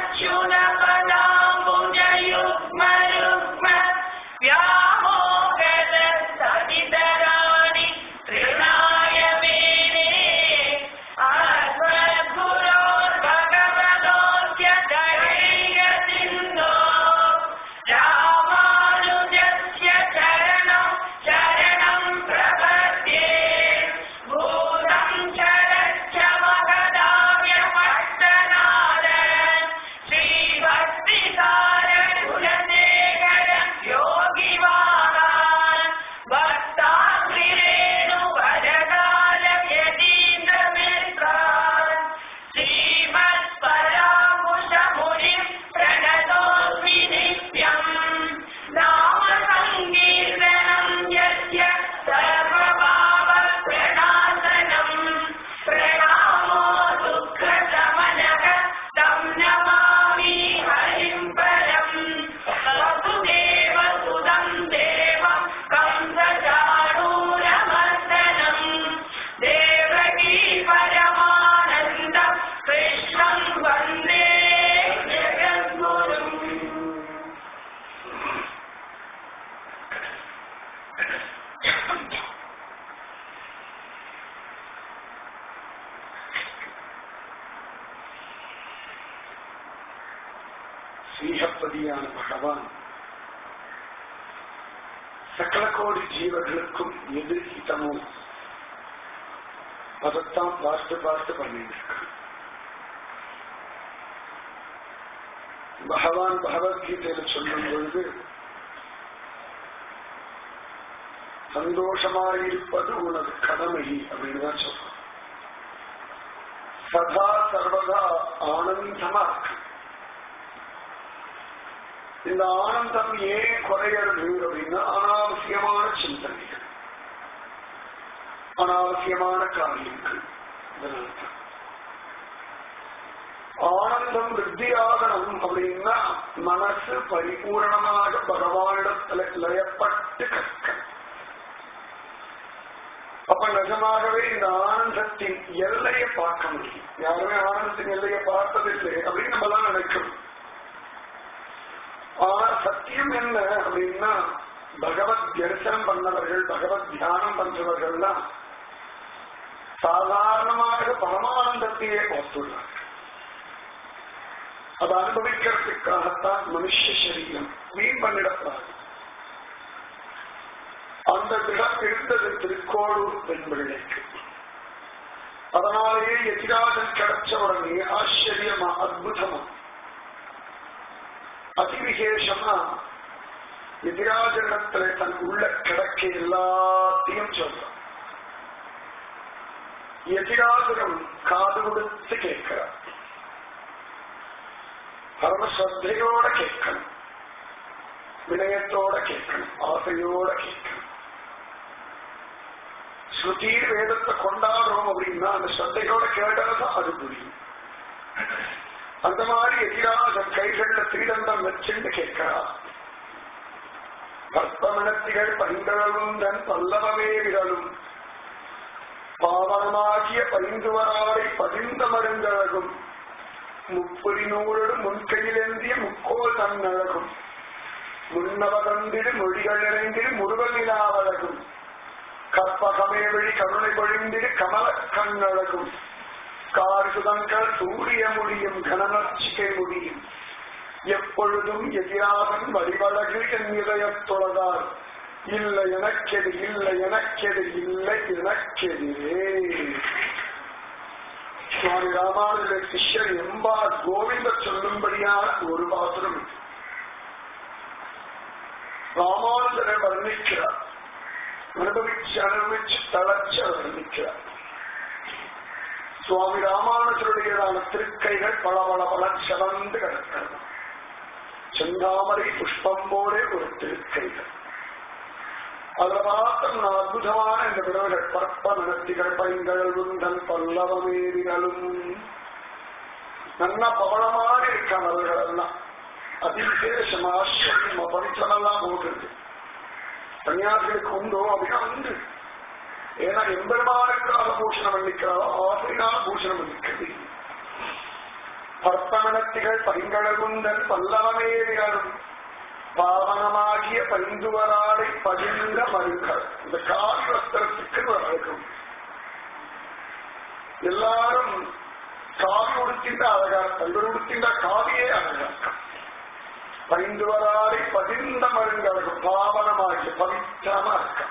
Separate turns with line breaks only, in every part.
व्यामोगदस्तदितराणि तृणाय मेने अस्मद्गुरोर्भगवतोऽस्य दयैकसिन्धो रामानुजस्य चरणं शरणं प्रपद्ये भूतं शरच्च महदाव्यपट्टनाद श्रीभक्तिसारकुलशेखर योगिवाहान् भक्ताग्निरेणुभरकालयतीन्द्रमित्रान् श्रीमत्परामुषमुनिं प्रणतोऽस्मि नित्यम् नाम सङ्कीर्तनं यस्य सर्वभावप्रणाशनम् प्रणामो दुःखशमनः तं नमामि हरिं परम् वसुदेवसुतं देवं कंसचाणूरमर्दनम् देवकी परमानन्दं कृष्णं वन्दे जगद्गुरुम्
ஸ்ரீஹப்பதியான பகவான் சகல கோடி ஜீவர்களுக்கும் எது ஹிதமோ அதைத்தான் பார்த்து பார்த்து பண்ணிட்டு இருக்கான் பகவான் பகவத்கீதையில சொல்லும் பொழுது சந்தோஷமாயிருப்பது உனது கடமை அப்படின்னு தான் சொல்றான் சதா சர்வதா ஆனந்தமா இருக்கு இந்த ஆனந்தம் ஏன் குறையிறது அப்படின்னா அனாவசியமான சிந்தனைகள் அனாவசியமான காரியங்கள் இதனால்தான் ஆனந்தம் விருத்தியாகணும் அப்படின்னா மனசு பரிபூரணமாக பகவானிடத்துல லயப்பட்டு கற்க அப்ப நிஜமாகவே இந்த ஆனந்தத்தின் எல்லையை பார்க்க முடியும் யாருமே ஆனந்தத்தின் எல்லையை பார்த்ததில்லை அப்படின்னு நம்ம எல்லாம் நினைக்கிறோம் ஆனா சத்தியம் என்ன அப்படின்னா பகவத் தரிசனம் பண்ணவர்கள் பகவத் தியானம் பண்றவர்கள்லாம் சாதாரணமாக பரமானந்தத்தையே பார்த்துள்ளார்கள் அதை அனுபவிக்கிறதுக்காகத்தான் மனுஷ சரீரம் வீண் பண்ணிடக்கூடாது அந்த திடம் இருந்தது திருக்கோளூர் பெண்பிள்ளைக்கு அதனாலேயே எதிராஜன் கிடைச்ச உடனே ஆச்சரியமா அற்புதமா அதிவிசேஷமா எதிராஜனிடத்துல தன் உள்ள கிடக்க எல்லாத்தையும் சொல்றான் எதிராஜனம் காது கொடுத்து கேட்கிறார் பரம ஸ்ரத்தையோட கேட்கணும் வினயத்தோட கேட்கணும் ஆசையோட கேட்கணும் ஸ்ருதி வேதத்தை கொண்டாடுறோம் அப்படின்னா அந்த ஸ்ரத்தையோட கேட்டாதான் அது புரியும் அந்த மாதிரி எதிராக கைகள்ல திரிதண்டம் வச்சுட்டு கேட்கிறா கற்பமனத்திகள் பைந்தழும் தன் பல்லவவேதிகளும் பாவனமாகிய பைந்துவராடை பதிந்த மருந்தழகும் முப்புரி நூலோடு முன்கையிலேந்திய முக்கோல் தன்னழகும் முன்னவதந்திரு மொழிகள் நிறைந்திரு முருகல் நிலாவழகும் கற்பகமே வழி கருணை பொழிந்திரு கமல கண்ணழகும் கார்சுதங்கள் சூரிய முடியும் கனநர்ச்சிக்கை முடியும் எப்பொழுதும் எதிராகன் வடிவழகு என் இதயத்தொழதார் இல்லை எனக்கெது இல்லை எனக்கெது இல்லை எனக்கெதிரே சுவாமி ராமானுஜ சிஷ்யர் எம்பா கோவிந்த சொல்லும்படியான ஒரு பாசுரம் இது. ராமானுஜரை வர்ணிக்கிறார் அனுபவிச்சு அனுபவிச்சு தளச்சு வர்ணிக்கிறார் சுவாமி ராமானுஜருடையதான திருக்கைகள் பல பல பல சிவந்து கிடக்கிறது செந்தாமரை புஷ்பம் போலே ஒரு திருக்கைகள் அதுல மாத்திரம் நான் அற்புதமான இந்த விடவுகள் பற்ப நடத்திகள் பைங்கள் உந்தன் பல்லவமேரிகளும் நல்லா பவளமாக இருக்கான் அவர்கள் எல்லாம் அதிவிசேஷம் ஆச்சரியம் பவித்திரமெல்லாம் போடுறது சன்னியாசிகளுக்கு உண்டோ அப்படின்னா உண்டு ஏன்னா எம்பெருமானுக்காக பூஷணம் பண்ணிக்கிறாரோ ஆசையினால் பூஷணம் பண்ணிக்கிறது பற்பமனத்திகள் பைங்களகுந்தன் பல்லவமேவிகளும் பாவனமாகிய பைந்துவராடை பதிந்த மருக்கள் இந்த காவி வஸ்திரத்துக்கு ஒரு அழகும் எல்லாரும் காவி உடுத்தின்ற அழகா தங்கள் உடுத்தின்ற காவியே அழகா பைந்துவராடை பதிந்த மருங்களுக்கு பாவனமாகிய பவித்திரமா இருக்க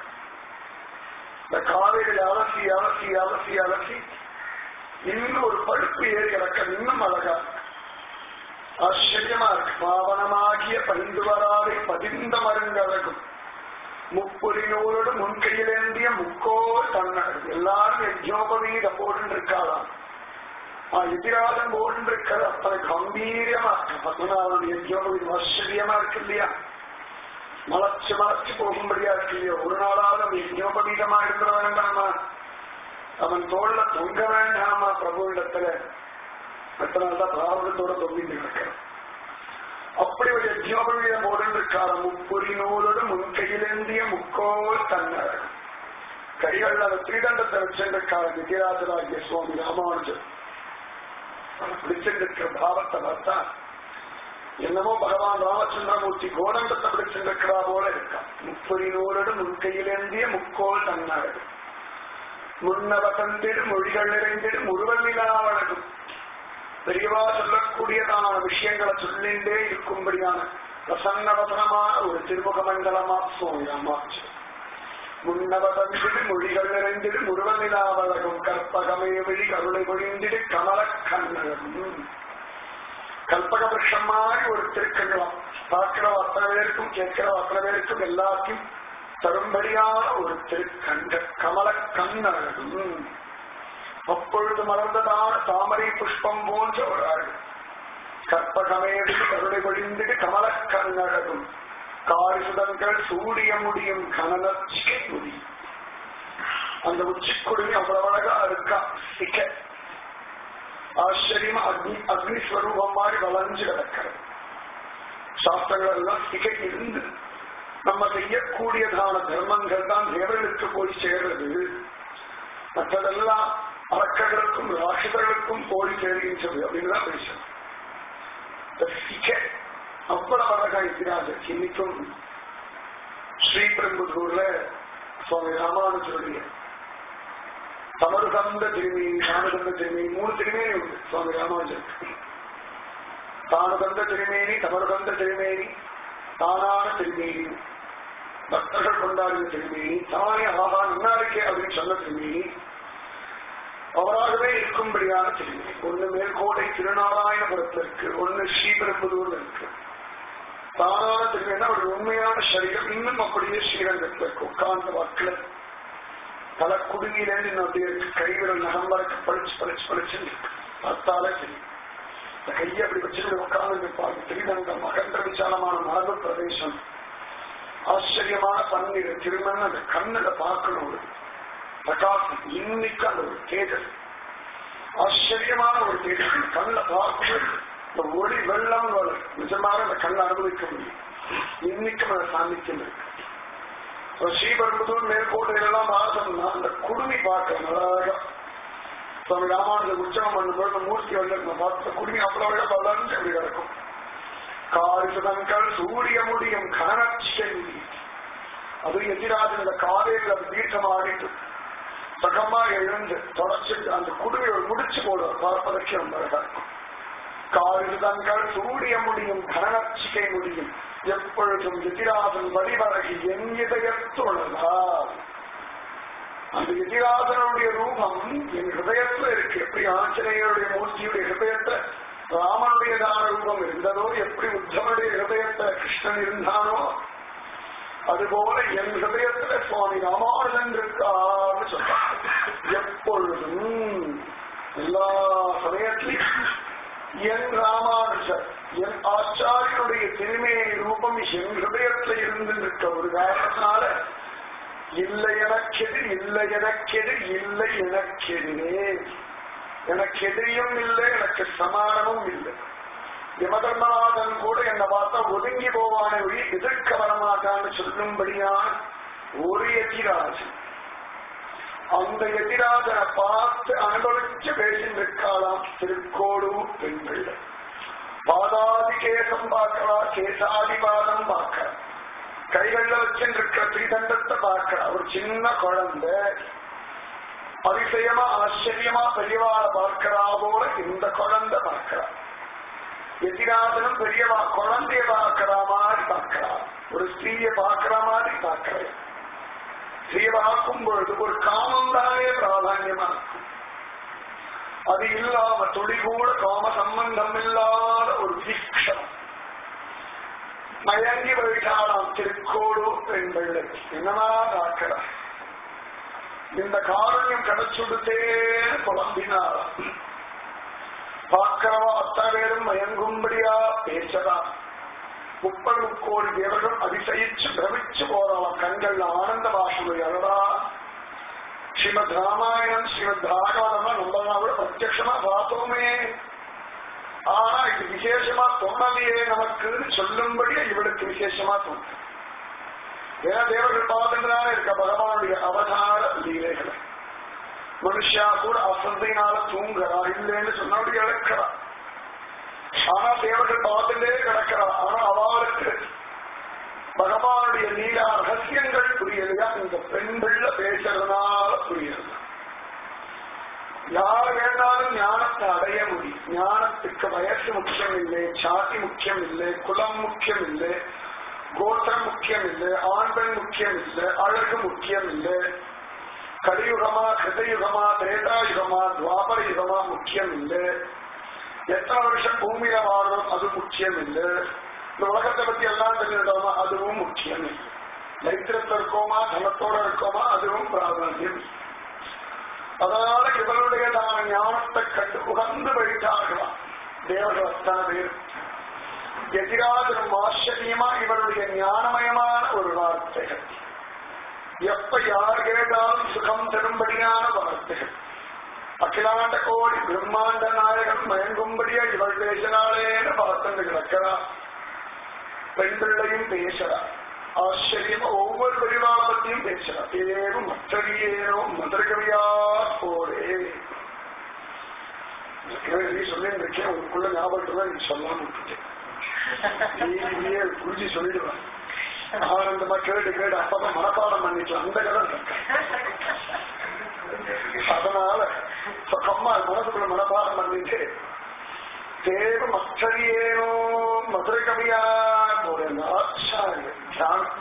இந்த காவிரியில் அலசி அலசி அலசி அலசி இன்னும் ஒரு பழுப்பு ஏறி கிடக்க இன்னும் அழகா இருக்கு ஆச்சரியமா இருக்கு பாவனமாகிய பரிந்து வராதை பதிந்த மருங்கழகும் முப்புரி நூலோடு முன்கையிலேந்திய முக்கோ தன்னடு எல்லாரும் யஜ்னோபவீதம் போட்டு இருக்காளாம் ஆ எதிராதம் போட்டு இருக்கிறது அத்தனை கம்பீரியமா இருக்கு பத்மநாபன் யஜ்னோபவீதம் ஆச்சரியமா இருக்கு இல்லையா மலச்சு மலச்சு போகும்படியா இருக்கு இல்லையா ஒரு நாளாவது அவன் யஜ்னோபவீதமா இருந்துட வேண்டாமா அவன் தோல்ல தொங்க வேண்டாமா பிரபு இடத்துல அதனால்தான் பிராரதத்தோட தொங்கிட்டு இருக்கிறான் அப்படி ஒரு யஜ்னோபவீதம் போட்டு இருக்கார முப்புரி நூலோடு முன்கையிலேந்திய முக்கோல் தன்னர் கைகள் அந்த திரிதண்டத்தை வச்சிருக்கார வித்யாசராகிய சுவாமி ராமானுஜர் பிடிச்சிருக்கிற பாவத்தை பார்த்தா என்னமோ பகவான் ராமச்சந்திரமூர்த்தி கோதண்டத்தை பிடிச்சிருக்கிறா போல இருக்கான் முப்புரி நூலோடு முன்கையிலேந்திய முக்கோல் தன்னாடு முன்னவ தந்திடு மொழிகள் நிறைந்திடு முழுவல் நிலாவழகும் பெரியவா சொல்லக்கூடியதான விஷயங்களை சொல்லிண்டே இருக்கும்படியான பிரசன்னவசனமான ஒரு திருமுக மண்டலமா சுவாமி ராமாச்சு முன்னவ தந்திடு மொழிகள் நிறைந்திடு முழுவல் நிலாவழகும் கற்பகமே விழி கருளை பொழிந்திடு கமல கண்ணழகும் கல்பக விருஷம் மாதிரி ஒரு திருக்கண்டம் பார்க்கிற அத்தனை பேருக்கும் கேட்கிற அத்தனை பேருக்கும் எல்லாத்தையும் தரும்படியான ஒரு திருக்கண்ட கமல கண்ணழகும் அப்பொழுது மலர்ந்ததான தாமரை புஷ்பம் போன்ற ஒரு அழகு கற்பகமேடு கருளை பொழிந்திடு கமல கண்ணழகும் காரிசுதங்கள் சூடிய முடியும் கனலச்சிக்கை முடி அந்த உச்சிக்குடுமி அவ்வளவு அழகா இருக்கா சிக்க ஆச்சரியமா அக்னி அக்னி ஸ்வரூபம் மாதிரி வளைஞ்சு கிடக்கிறது சாஸ்திரங்கள் எல்லாம் சிகை இருந்து நம்ம செய்யக்கூடியதான தர்மங்கள் தான் தேவர்களுக்கு போய் சேர்றது மற்றதெல்லாம் அரக்கர்களுக்கும் ராட்சதர்களுக்கும் போய் சேருகின்றது அப்படின்னு தான் பேசணும் அவ்வளவு அழகா இருக்கிறாங்க இன்னைக்கும் ஸ்ரீபெரும்புதூர்ல சுவாமி ராமானுஜருடைய தமருகந்த திருமேனி தானுகந்த திருமேனி மூணு திருமேனி உண்டு சுவாமி ராமானுஜர் தானுகந்த திருமேனி தமருகந்த திருமேனி தானான திருமேனி பக்தர்கள் கொண்டாடின திருமேனி தானே ஆஹா நல்லா இருக்கே அப்படின்னு சொன்ன திருமேனி அவராகவே இருக்கும்படியான திருமேனி ஒண்ணு மேற்கோடை திருநாராயணபுரத்துல இருக்கு ஒண்ணு ஸ்ரீபெரும்புதூர்ல இருக்கு தானான திருமேனா ஒரு உண்மையான சரீரம் இன்னும் அப்படியே ஸ்ரீரங்கத்துல இருக்கு உட்கார்ந்த வாக்குல பல குடுங்கிலேருந்து நம்முடைய கைவிரல் நகம்பரக்கு பளிச்சு பளிச்சு பளிச்சு பார்த்தாலே தெரியும் இந்த கையை அப்படி வச்சுட்டு உட்கார்ந்து பாருங்க திருநங்கம் அகன்ற விசாலமான மரபு பிரதேசம் ஆச்சரியமான பன்னீர் திருமணம் அந்த கண்ணுல பார்க்கணும் ஒரு பிரகாசம் இன்னைக்கு அந்த ஒரு தேஜஸ் ஆச்சரியமான ஒரு தேஜஸ் கண்ணுல பார்க்கணும் இந்த ஒளி வெள்ளம் வரும் நிஜமாக அந்த கண்ணை அனுபவிக்க முடியும் இன்னைக்கும் அதை சாந்திக்கும் இருக்கு ஸ்ரீபெரும்புதூர் மேற்கோட்டையிலெல்லாம் பார்த்தோம்னா அந்த குடுமி பார்க்க அழகா சுவாமி ராமானுஜர் உற்சவம் பண்ணும்போது மூர்த்தி வந்து பார்த்த குடுமி அவ்வளவு அழகா வளர்ந்து அப்படி கிடக்கும் காரிசுதங்கள் சூரிய முடியும் கனச்சிக்கை முடியும் அது எதிராக இந்த காலையில் அது தீர்த்தம் ஆடிட்டு சகமா எழுந்து தொடச்சிட்டு அந்த குடுமையை முடிச்சு போடுவார் பார்ப்பதற்கு ரொம்ப அழகா இருக்கும் காரிசுதங்கள் சூரிய முடியும் கனச்சிக்கை முடியும் எப்பொழுதும் எதிராசன் வழிவரகி என் இதயத்துள்ளதால் அந்த எதிராசனுடைய ரூபம் என் ஹிருதயத்துல இருக்கு எப்படி ஆஞ்சநேயருடைய மூர்த்தியுடைய ஹிருதயத்துல ராமனுடையதான ரூபம் இருந்ததோ எப்படி உத்தமனுடைய ஹிருதயத்துல கிருஷ்ணன் இருந்தானோ அதுபோல என் ஹிருதயத்துல சுவாமி ராமானுஜன் இருக்கான்னு சொல்றாங்க எப்பொழுதும் எல்லா சமயத்திலும் என் ராமானுஜர் என் ஆச்சாரியனுடைய திருமையை ரூபம் என் ஹிருதயத்துல இருந்து இருக்க ஒரு காரணத்தினால இல்லை எனக்கெது இல்லை எனக்கெது இல்லை எனக்கெதிரே எனக்கு எதிரியும் இல்லை எனக்கு சமானமும் இல்லை யமதர்மநாதன் கூட என்னை பார்த்தா ஒதுங்கி போவான வழி எதிர்க்க வரமாட்டான்னு சொல்லும்படியான ஒரு எதிராஜன் அந்த எதிராஜனை பார்த்து அனுபவிச்சு பேசிட்டு இருக்காளாம் திருக்கோடூர் பெண்கள் பாதாதி கேசம் பார்க்கிறா கேசாதி பாதம் பார்க்கிறா கைகள்ல வச்சுருக்க திரிதண்டத்தை பார்க்கிறா ஒரு சின்ன குழந்தை அதிசயமா ஆச்சரியமா பெரியவாள பார்க்கிறா போல இந்த குழந்தை பார்க்கிறா எதிராஜனும் பெரியவா குழந்தைய பார்க்கிற மாதிரி பார்க்கிறா ஒரு ஸ்திரீய பார்க்கிற மாதிரி பார்க்கிறேன் ஸ்திரீய பார்க்கும் பொழுது ஒரு காமம் தானே பிராதான்யமா இருக்கும் அது இல்லாம துளி கூட காம சம்பந்தம் இல்லாத ஒரு தீக்ஷம் மயங்கி வைத்தாளாம் திருக்கோடு பெண்கள் என்னமா பார்க்கிறார் இந்த காரண்யம் கிடைச்சுடுத்தே புலம்பினாராம் பார்க்கிறவா அத்தனை பேரும் மயங்கும்படியா பேசலாம் முப்பது கோடி தேவர்கள் அதிசயிச்சு பிரமிச்சு போறாளாம் கண்கள் ஆனந்த பாஷுவை அழடா ஸ்ரீமத் ராமாயணம் ஸ்ரீமத் பாகவதம் நம்ம கூட பிரத்யமா பார்த்தோமே ஆனா இது விசேஷமா தோணலையே நமக்குன்னு சொல்லும்படி இவளுக்கு விசேஷமா தோணும் ஏன்னா தேவர்கள் பார்த்துட்டுதானே இருக்க பகவானுடைய அவதார லீலைகளை மனுஷா கூட அசந்தையினால தூங்குறா இல்லைன்னு சொன்னபடி இழக்கிறா ஆனா தேவர்கள் பார்த்துட்டே கிடக்கிறா ஆனா அவளுக்கு பகவானுடைய லீலா ரகசியங்கள் புரியலையா இந்த பெண்கள்ல பேசுறதுனால புரியுது யார் வேணாலும் ஞானத்தை அடைய முடியும் ஞானத்துக்கு வயசு முக்கியம் இல்லை சாதி முக்கியம் இல்லை குலம் முக்கியம் இல்லை கோத்திரம் முக்கியம் இல்லை ஆண் பெண் முக்கியம் இல்லை அழகு முக்கியம் இல்லை கலியுகமா கிருதயுகமா திரேதாயுகமா துவாபர யுகமா முக்கியம் இல்லை எத்தனை வருஷம் பூமியில வாழணும் அது முக்கியம் இல்லை இந்த உலகத்தை பத்தி எல்லாம் தெரிஞ்சிட்டோமா அதுவும் முக்கியம் இல்லை தைத்திரத்துல இருக்கோமா தனத்தோட இருக்கோமா அதுவும் பிராதானியம் அதனால இவருடையதான ஞானத்தை கண்டு உகந்து வைத்தார்களாம் தேவர்கள் அத்தனை பேர் எதிராஜரும் ஆச்சரியமா இவருடைய ஞானமயமான ஒரு வார்த்தைகள் எப்ப யார் கேட்டாலும் சுகம் தரும்படியான வார்த்தைகள் அகிலாண்ட கோடி பிரம்மாண்ட நாயகன் மயங்கும்படியா இவள் பேசினாளேன்னு பார்த்து கிடக்கிறா பெண் பிள்ளையும் பேசுறா ஆச்சரியம் ஒவ்வொரு பரிவார பத்தியும் பேசுறா ஏனும் மற்றவியேனோ மதுரகவியா போரே நீ சொல்லிட்டு இருக்கேன் உனக்குள்ள ஞாபகத்துல நீ சொல்லாம விட்டுட்டேன் நீயே குறிஞ்சி சொல்லிடுவேன் ஆனந்தமா கேட்டு கேட்டு அப்பதான் மனப்பாடம் பண்ணிக்கலாம் அந்த கதை அதனால சொக்கம்மா மனசுக்குள்ள மனப்பாடம் பண்ணிட்டு தேவ மற்றறியேனோ மதுரை கவியா ஒரு ஆச்சாரிய தியானம்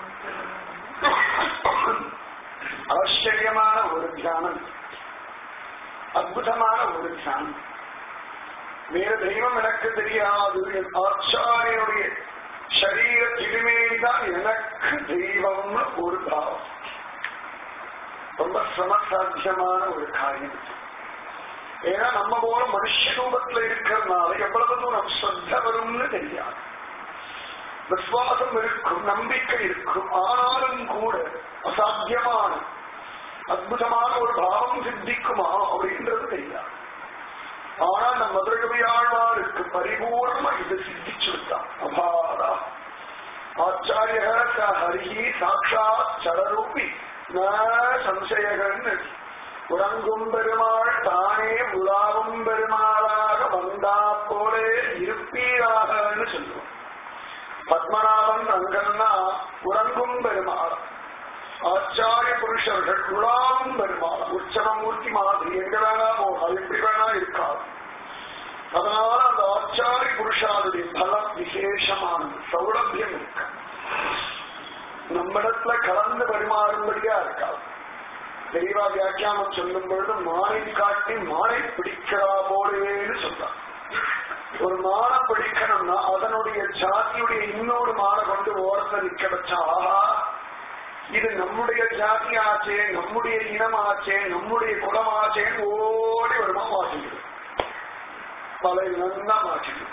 ஆச்சரியமான ஒரு தியானம் அற்புதமான ஒரு தியானம் வேற தெய்வம் எனக்கு தெரியாது என் ஆச்சாரியனுடைய சரீர திருமேனிதான் எனக்கு தெய்வம்னு ஒரு பாவம் ரொம்ப சிரமசாத்தியமான ஒரு காரியம் ஏன்னா நம்ம போல மனுஷ ரூபத்துல இருக்கிறதுனால எவ்வளவு தூரம் ஸ்ரத்த வரும்னு தெரியாது விசுவாசம் இருக்கும் நம்பிக்கை இருக்கும் ஆனாலும் கூட அசாத்தியமான அற்புதமான ஒரு பாவம் சித்திக்குமா அப்படின்றது தெரியாது ஆனா நம்ம மதுரகவியாழ்வாருக்கு பரிபூர்ணமா இது சித்திச்சுட்டான் அபாரா ஆச்சாரிய ஹரிஹி சாட்சாத் சடரூபி ந சம்சயகன் உறங்கும் பெருமாள் தானே உலாவும் பெருமாளாக வந்தா போலே இருப்பீராகன்னு சொல்லுவோம் பத்மநாபன் ரங்கன்னா உறங்கும் பெருமாள் ஆச்சாரிய புருஷர்கள் உலாவும் பெருமாள் உற்சவமூர்த்தி மாதிரி எங்க வேணா போகலாம் எப்படி வேணா இருக்காது அதனால அந்த ஆச்சாரிய புருஷாருடைய பலம் விசேஷமானது சௌலபியம் இருக்கு நம்மிடத்துல கலந்து பரிமாறும்படியா இருக்காது தெளிவா வியாக்கியானம் சொல்லும் பொழுது மானை காட்டி மானை பிடிக்கிறா போலேன்னு சொல்றான் ஒரு மானை பிடிக்கணும்னா அதனுடைய ஜாதியுடைய இன்னொரு மானை கொண்டு ஓரத்தை நிக்க வச்சா ஆஹா இது நம்முடைய ஜாதி ஆச்சே நம்முடைய இனமாச்சே நம்முடைய குலமாச்சேன்னு ஓடி வருமா மாற்றிடுது பல நன்னா மாற்றிடுது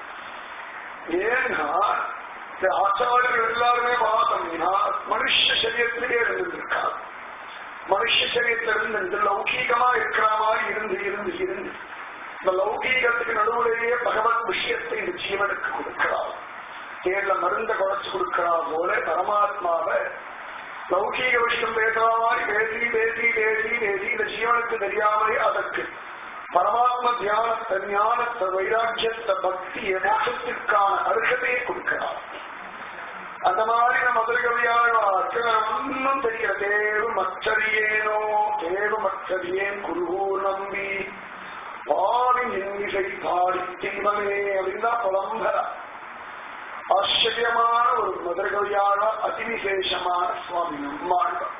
ஏன்னா இந்த ஆச்சாரியர்கள் எல்லாருமே பார்த்தோம்னா மனுஷ சரீரத்திலேயே இருந்திருக்காது மனுஷ சரீரத்தில் இருந்து லௌகீகமா இருக்கிற மாதிரி இருந்து இருந்து இருந்து இந்த லௌகீகத்துக்கு நடுவுலேயே பகவத் விஷயத்தை இந்த ஜீவனுக்கு கொடுக்கிறார் தேர்ல மருந்த குறைச்சு கொடுக்கிறா போல பரமாத்மாவை லௌகீக விஷயம் பேசுற மாதிரி பேசி பேசி பேசி பேசி இந்த ஜீவனுக்கு தெரியாமலே அதற்கு பரமாத்ம தியானத்தை ஞானத்தை வைராக்கியத்தை பக்தியை மோட்சத்திற்கான அருகதையை கொடுக்கிறார் அந்த மாதிரி நம்ம மதுரகவியாழ்வார்க்கு ஒன்னும் தெரியல தேவு மற்றறியேனோ தேவு மற்றறியேன் குருகூர் நம்பி பாவி இன்னிசை பாடி தீவனே அப்படின்னு தான் புலம்பரா ஆச்சரியமான ஒரு மதுரகவியாழ்வார் அதிவிசேஷமான சுவாமி நம்மாழ்வார்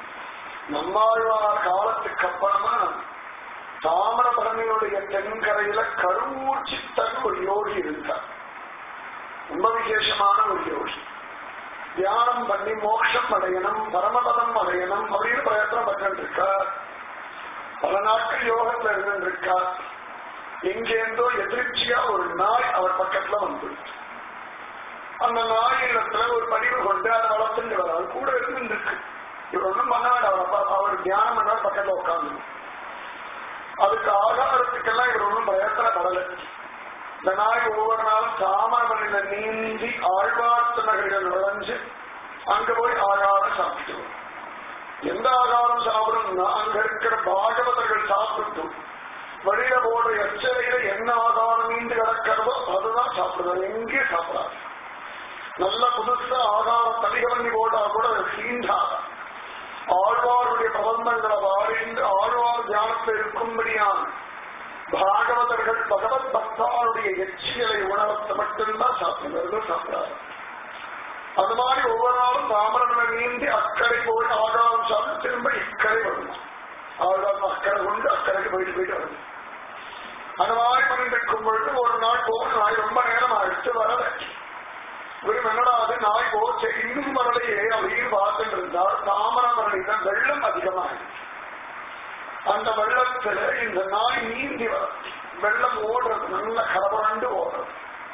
நம்மாழ்வார் காலத்துக்கு அப்புறமா தாமிரபரணியுடைய தென்கரையில கருவூர் சித்தன் ஒரு யோகி இருந்தார் ரொம்ப விசேஷமான ஒரு யோகி தியானம் பண்ணி மோட்சம் அடையணும் பரமபதம் அடையணும் அப்படின்னு பிரயத்தனம் பண்ணிட்டு இருக்கார் பல நாட்கள் யோகத்துல இருந்துட்டு இருக்கார் எங்கேருந்தோ எதிர்ச்சியா ஒரு நாய் அவர் பக்கத்துல வந்துருச்சு அந்த நாயிடத்துல ஒரு பதிவு கொண்டு அதை வளர்த்துட்டு வராது கூட இருந்து இருக்கு இவர் ஒண்ணும் பண்ண வேண்டாம் அவர் அப்பா- அவர் தியானம் பண்ணார் பக்கத்துல உட்காந்து அதுக்கு ஆகாரத்துக்கெல்லாம் இவர் ஒன்றும் பிரயத்தனப்படலை இந்த நாய் ஒவ்வொரு நாளும் சாமவனில நீந்தி ஆழ்வார்த்த நகரில் நுழைஞ்சு அங்க போய் ஆகாரம் சாப்பிட்டு வரும். எந்த ஆகாரம் சாப்பிடும்னா அங்க இருக்கிற பாகவதர்கள் சாப்பிட்டு வழியில போடுற எச்சரிக்கையில என்ன ஆகாரம் நீண்டு கிடக்கிறதோ அதுதான் சாப்பிடுவார் எங்கேயும் சாப்பிடாது நல்ல புதுசா ஆகாரம் தனிக பண்ணி போட்டா கூட அது சீண்டாத ஆழ்வாருடைய பிரபந்தங்களை வாரிந்து ஆழ்வார் தியானத்தில் இருக்கும்படியான பாகவதர்கள் பகவத் பக்தாருடைய எச்சிகளை உணவத்தை மட்டும்தான் சாப்பிடுவார்கள் சாப்பிடாது அது மாதிரி ஒவ்வொரு நாளும் தாமரங்களை நீந்தி அக்கறை போய் ஆகாரம் சாப்பிட்டு திரும்ப இக்கரை வருமா ஆகாரம் அக்கறை கொண்டு அக்கறைக்கு போயிட்டு போயிட்டு வருது அந்த மாதிரி பண்ணிட்டு இருக்கும் பொழுது ஒரு நாள் போக நாய் ரொம்ப நேரம் ஆயிடுச்சு வரல இவரும் என்னடா அது நாய் போச்சு இன்னும் வரலையே அப்படின்னு பார்த்துட்டு இருந்தால் தாமரமரணில வெள்ளம் அதிகமாயிடுச்சு அந்த வெள்ளத்துல இந்த நாய் நீந்தி வரும் வெள்ளம் ஓடுறது நல்ல கரபரண்டு ஓடுறது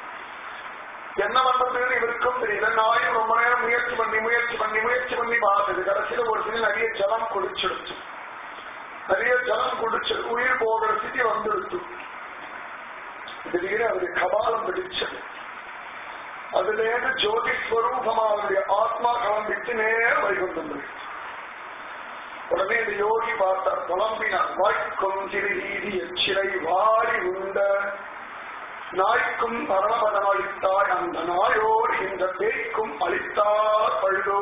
என்ன பண்றதுன்னு இவருக்கும் தெரியல நாயும் ரொம்ப நேரம் முயற்சி பண்ணி முயற்சி பண்ணி முயற்சி பண்ணி பார்த்தது கடைசியில ஒரு சில நிறைய ஜலம் குடிச்சிடுச்சு நிறைய ஜலம் குடிச்சு உயிர் போகிற ஸ்திதி வந்துடுச்சு திடீர்னு அவருக்கு கபாலம் பிடிச்சது அதுல இருந்து ஜோதி ஸ்வரூபமா அவருடைய ஆத்மா கிளம்பிட்டு நேர வைகுண்டம் போயிடுச்சு. உடனே இந்த யோகி பார்த்தார் புலம்பினார் வாய்க்கும் சிறுகீதி எச்சிலை வாரி உண்ட நாய்க்கும் பரமபதம் அளித்தாய் அந்த நாயோடு இந்த பேய்க்கும் அளித்தார் பழுதோ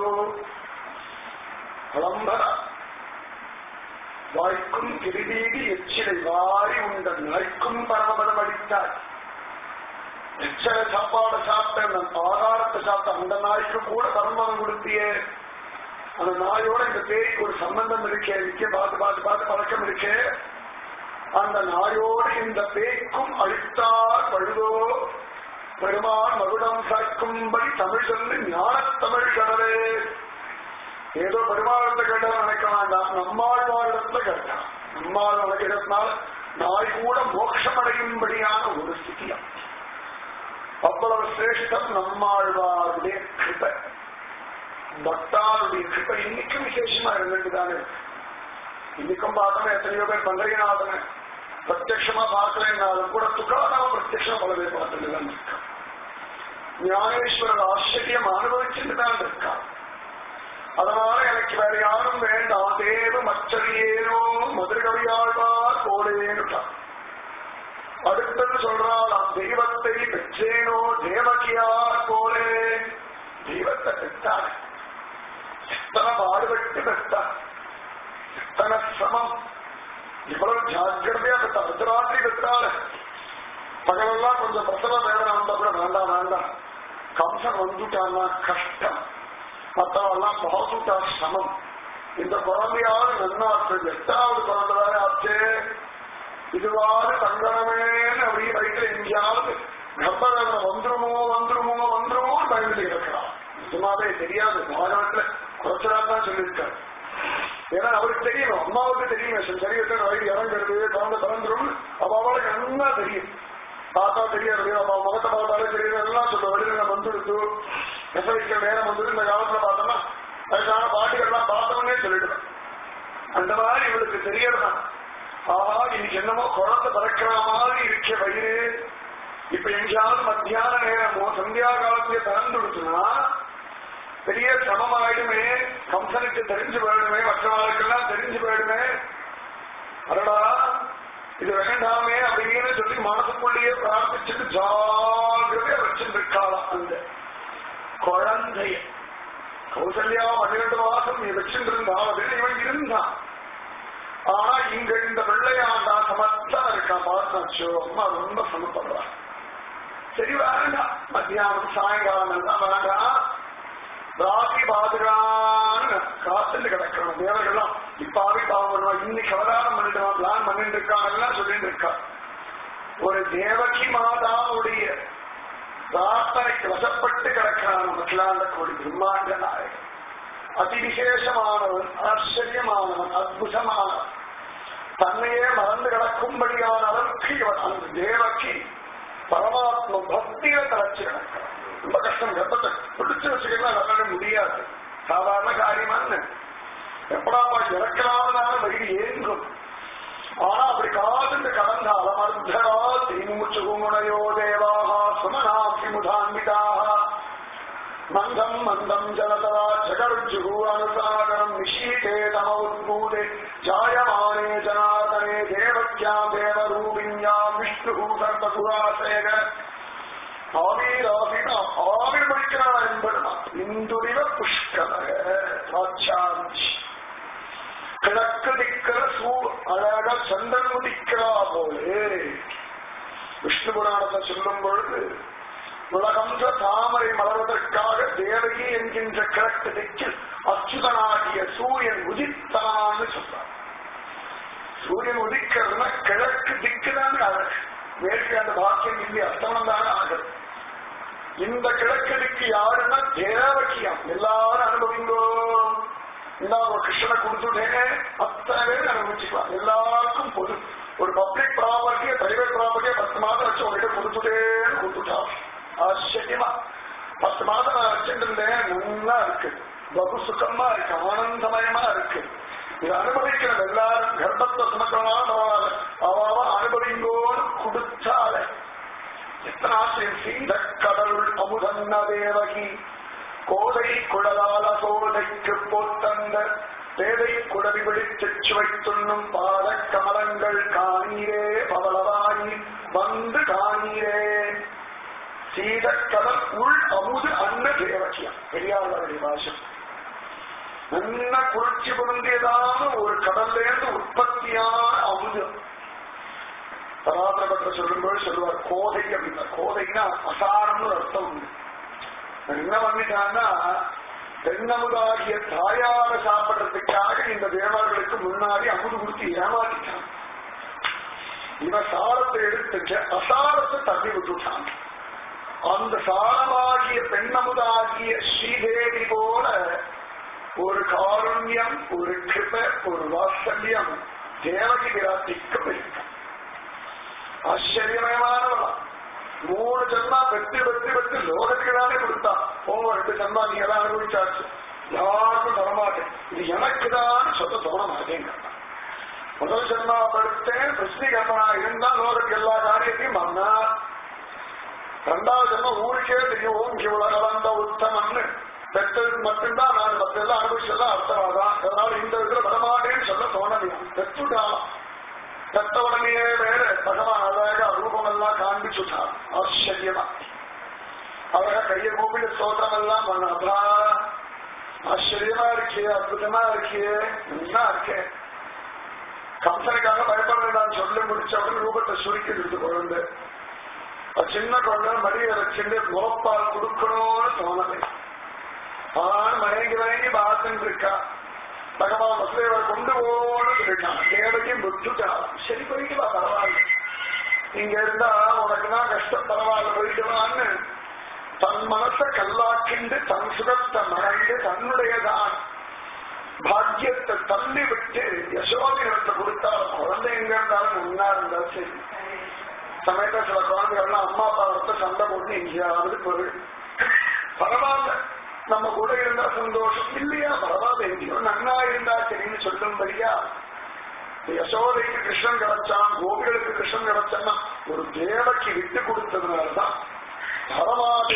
புலம்பரார் வாய்க்கும் கிருதீதி எச்சிலை வாரி உண்ட நாய்க்கும் பரமபதம் அளித்தாய் எச்சல சாப்பாடு சாப்பிட்ட அந்த ஆகாரத்தை சாப்பிட்ட அந்த நாய்க்கு கூட பரமபதம் கொடுத்தியே அந்த நாயோட இந்த பேய்க்கு ஒரு சம்பந்தம் இருக்கே இருக்கே பார்த்து பார்த்து பார்த்து பழக்கம் இருக்கே அந்த நாயோடு இந்த பேய்க்கும் அழித்தார் பழுதோ பெருமான் மகுடம் சாய்க்கும்படி தமிழ் சொல்லி ஞானத் தமிழ் கடலே ஏதோ பெருமாளத்தை கேட்டா நினைக்க வேண்டாம் நம்மாழ்வாரிடத்துல கேட்டான் நம்மாள் நினைக்கிறதுனால நாய் கூட மோட்சம் அடையும்படியான ஒரு ஸ்திதியம் அவ்வளவு சிரேஷ்டம் நம்மாழ்வாருடைய கிருபை பக்தாருடைய கிருபை இன்னைக்கும் விசேஷமா இருந்துட்டு தானே இருக்கு. இன்னைக்கும் பார்த்தோம் எத்தனையோ பேர் பந்தரிநாதனை பிரத்யட்சமா பார்க்கலைன்னாலும் கூட துக்காராம பிரத்யட்சமா பல பேர் பார்த்துட்டு தான் இருக்கா ஞானேஸ்வரர் ஆச்சரியம் அனுபவிச்சுட்டு தான் இருக்கா அதனால எனக்கு வேற யாரும் வேண்டாம் தேவ மச்சரியேனோ மதுரகவியாழ்வார் போலேன்னுட்டான் அடுத்தது சொல்றாளாம் தெய்வத்தை பெற்றேனோ தேவகியார் போலே தெய்வத்தை பெற்றாள் எத்தனை பாடுபட்டு பெற்றாள் எத்தனை சிரமம் இவ்வளவு ஜாக்கிரதையா பெற்ற அர்த்தராத்திரி பெற்றாள் பகலெல்லாம் கொஞ்சம் பிரசவ வேதனை வந்தா கூட வேண்டாம் வேண்டாம் கம்சன் வந்துட்டான்னா கஷ்டம் மற்றவெல்லாம் பாசுட்டா சமம் இந்த குழந்தையாவது நன்னாட்கள் எட்டாவது குழந்தைதானே ஆச்சே இதுவாறு தங்கணமேன்னு அப்படியே வயிற்றுல எங்கேயாவது கர்ப்பகர்ண வந்துருமோ வந்துருமோ வந்துருமோ பயந்துட்டு கிடக்கிறான் சும்மாவே தெரியாது பாகவத்துல குறைச்சலா தான் சொல்லியிருக்காரு ஏன்னா அவருக்கு தெரியும் அம்மாவுக்கு தெரியும் சரீரத்தை வயிறு இறங்குறது குழந்தை பிறந்துரும் அப்ப அவளுக்கு நல்லா தெரியும் பார்த்தா தெரியாது அவ முகத்தை பார்த்தாலே தெரியுது எல்லாம் சொல்ல வெளியில வந்துடுது பிரசவிக்கிற நேரம் வந்து இந்த காலத்துல பார்த்தோம்னா அதுக்கான பாட்டுகள்லாம் பார்த்தவனே சொல்லிடுவேன் அந்த மாதிரி இவளுக்கு தெரியறதான் ஆஹா இன்னைக்கு என்னமோ குழந்தை பிறக்கிற மாதிரி இருக்க வயிறு இப்ப எங்கேயாவது மத்தியான நேரமோ சந்தியா காலத்திலே திறந்து விடுச்சுன்னா பெரிய சிரமமாயிடுமே கம்சனுக்கு தெரிஞ்சு போயிடுமே மற்றவர்களுக்கெல்லாம் தெரிஞ்சு போயிடுமே அடடா இது வேண்டாமே அப்படின்னு சொல்லி மனசுக்குள்ளேயே பிரார்த்திச்சுட்டு ஜாகிரதையா வச்சுருக்காளாம் அந்த குழந்தைய கௌசல்யா பன்னிரண்டு மாசம் நீ வச்சுருந்தாவது இவன் இருந்தான் ஆனா இங்க இந்த வெள்ளையாண்டா சமத்தா இருக்கான் பார்த்தாச்சோ அம்மா ரொம்ப சமப்படுறான் சரி வேண்டாம் மத்தியானம் சாயங்காலம் எல்லாம் வேண்டாம் ராசி பாதுகான்னு காத்துட்டு கிடக்கணும் தேவர்கள்லாம் இப்பாவே பாவம் பண்ணுவான் இன்னைக்கு அவதாரம் பண்ணிடுவான் பிளான் பண்ணிட்டு இருக்கான் எல்லாம் சொல்லிட்டு இருக்கான் ஒரு தேவகி மாதாவுடைய பிரார்த்தனைக்கு வசப்பட்டு கிடக்கிறான் அகிலாண்ட கோடி பிரம்மாண்ட நாயகன் அதிவிசேஷமானவன் ஆச்சரியமானவன் அற்புதமானவன் தன்னையே மறந்து கிடக்கும்படியான அளவுக்கு இவன் அந்த தேவகி பரமாத்ம பக்தியை தலைச்சு கிடக்கிறான் ரொம்ப கஷ்டம் கர்ப்பத்தை பிடிச்சு வச்சுக்கலாம் நல்ல முடியாது சாதாரண காரியமான்னு எப்படாப்பா இறக்கலாம்னால வயிறு ஏங்கும் ஆனா அப்படி காத்துட்டு கடந்தால் அமர்தரா தீமுச்சு குமுனையோ தேவாக சுமனாசி முதான்விதாக மந்தம் மந்தம் ஜலதரா ஜகருஜுகு அனுசாகரம் நிஷீதே தம உத்பூதே ஜாயமானே ஜனாதனே தேவக்யாம் தேவரூபிண்யாம் விஷ்ணு சர்வசுராசேக ஆவீராவினா ஆவிர் முடிக்கிறான் என்பதுதான் இந்துரிவ புஷ்கரக சாட்சாந்தி கிழக்கு திக்கிற சூ அழக சந்திரன் உதிக்கிறா போலே விஷ்ணு புராணத்தை சொல்லும் பொழுது உலகன்ற தாமரை மலர்வதற்காக தேவகி என்கின்ற கிழக்கு திக்கில் அச்சுதனாகிய சூரியன் உதித்தான்னு சொல்றார் சூரியன் உதிக்கிறதுனா கிழக்கு திக்குதான் அழகு மேற்கு அந்த பாக்கியம் இல்லை அஸ்தமனம் தான் ஆகுது இந்த கிழக்கு திக்கு யாருன்னா தேவகியம் எல்லாரும் அனுபவிங்கோ இந்த ஒரு கிருஷ்ணனை கொடுத்துட்டேன் அத்தனை பேர் அனுபவிச்சுக்கலாம் எல்லாருக்கும் பொது ஒரு பப்ளிக் ப்ராப்பர்ட்டியை பிரைவேட் ப்ராப்பர்ட்டியை பத்து மாதம் வச்சு உங்ககிட்ட கொடுத்துட்டேன்னு கொடுத்துட்டான் ஆச்சரியமா பத்து மாதம் நான் வச்சுட்டு இருந்தேன் நல்லா இருக்கு பகு சுகமா இருக்கு ஆனந்தமயமா இருக்கு இது அனுபவிக்கிறது எல்லாரும் கர்ப்பத்தை சுமக்கிறவா அவாவ அனுபவிங்கோன்னு கொடுத்தாலே எத்தனை ஆசிரியர் சீத கடலுள் அமுதன்ன தேவகி கோதை குழலால சோதைக்கு போத்தந்த பேதை குடவி விழித்துச் சுவைத்துண்ணும் பாத கமலங்கள் காணீரே பவளவாயி வந்து காணீரே சீதக்கடல் உள் அமுது அன்ன தேவகியம் பெரியார்களுடைய பாஷம் நல்ல குளிர்ச்சி பொருந்தியதான ஒரு கடல்ல இருந்து உற்பத்தியான அமுது பராபரப்பட்ட சொல்லும்போது சொல்லுவார் கோதை அப்படின்னா கோதைன்னா அசாரம்னு ஒரு அர்த்தம் உண்டு நான் என்ன பண்ணிட்டான்னா தென்னமுதாகிய தாயார சாப்பிடுறதுக்காக இந்த தேவர்களுக்கு முன்னாடி அமுது கொடுத்து ஏமாத்திட்டான் இவன் சாரத்தை எடுத்துட்டு அசாரத்தை தள்ளி விட்டுட்டான் அந்த சாரமாகிய பெண்ணமுதாகிய ஸ்ரீதேவி போல ஒரு காருண்யம் ஒரு கிருப ஒரு வாத்சல்யம் தேவகி விராட்டிக்கு இருக்கும் ஆச்சரியமயமானவளா மூணு ஜன்மா வெற்றி வெற்றி வெற்றி லோகத்துக்குதானே கொடுத்தா போங்க ரெண்டு ஜன்மா நீ எல்லாம் அனுபவிச்சாச்சு யாருக்கும் தரமாட்டேன் இது எனக்கு தான் சொல்ல தோண மாட்டேங்க முதல் ஜன்மா படுத்தேன் பிரஸ்னீகர்மனா இருந்தா லோகத்துக்கு எல்லா காரியத்தையும் மன்னா ரெண்டாவது ஜன்மம் ஊருக்கே தெரியும் ஓம் இவ்வளவு கலந்த உத்தமன்னு பெற்றது மட்டும்தான் நான் மற்றெல்லாம் அனுபவிச்சதான் அர்த்தமாதான் அதனால இந்த இதுல வரமாட்டேன்னு சொல்ல தோணலையா பெற்றுட்டாலாம் பெற்ற உடனே வேற பகவான் அழகா ரூபம் எல்லாம் காண்பிச்சுட்டான் ஆச்சரியமா அழகா கையை கூப்பிட்டு சோதனம் எல்லாம் பண்ணா ஆச்சரியமா இருக்கே அற்புதமா இருக்கே நல்லா இருக்கே கம்சனுக்காக பயப்பட வேண்டாம் சொல்லி முடிச்ச உடனே ரூபத்தை சுருக்கி எடுத்து குழந்தை சின்ன குழந்தை மடியை வச்சுட்டு முகப்பால் கொடுக்கணும்னு தோணலை ஆண் மயங்கி மயங்கி பார்த்துட்டு இருக்கா பகவான் வசுதேவர் கொண்டு போன்னு சொல்லிட்டான் தேவையும் விட்டுட்டான் சரி போயிட்டு வா பரவாயில்ல இங்க இருந்தா உனக்கு தான் கஷ்டம் பரவாயில்ல போயிட்டு வான்னு தன் மனசை கல்லாக்கிண்டு தன் சுகத்தை மறந்து தன்னுடையதான் பாக்கியத்தை தள்ளி விட்டு யசோதினத்தை கொடுத்தால் குழந்தை எங்க இருந்தாலும் முன்னா இருந்தா சரி சமயத்துல சில குழந்தைகள்லாம் அம்மா அப்பா வந்து சண்டை போட்டு எங்கேயாவது பொருள் பரவாயில்ல நம்ம கூட இருந்தா சந்தோஷம் இல்லையா பரவாயில்ல எங்கேயோ நன்னா இருந்தா சரின்னு சொல்லும்படியா யசோதைக்கு கிருஷ்ணன் கிடைச்சான் கோபிகளுக்கு கிருஷ்ணன் கிடைச்சான்னா ஒரு தேவக்கு விட்டு கொடுத்ததுனாலதான் பரமாத்ம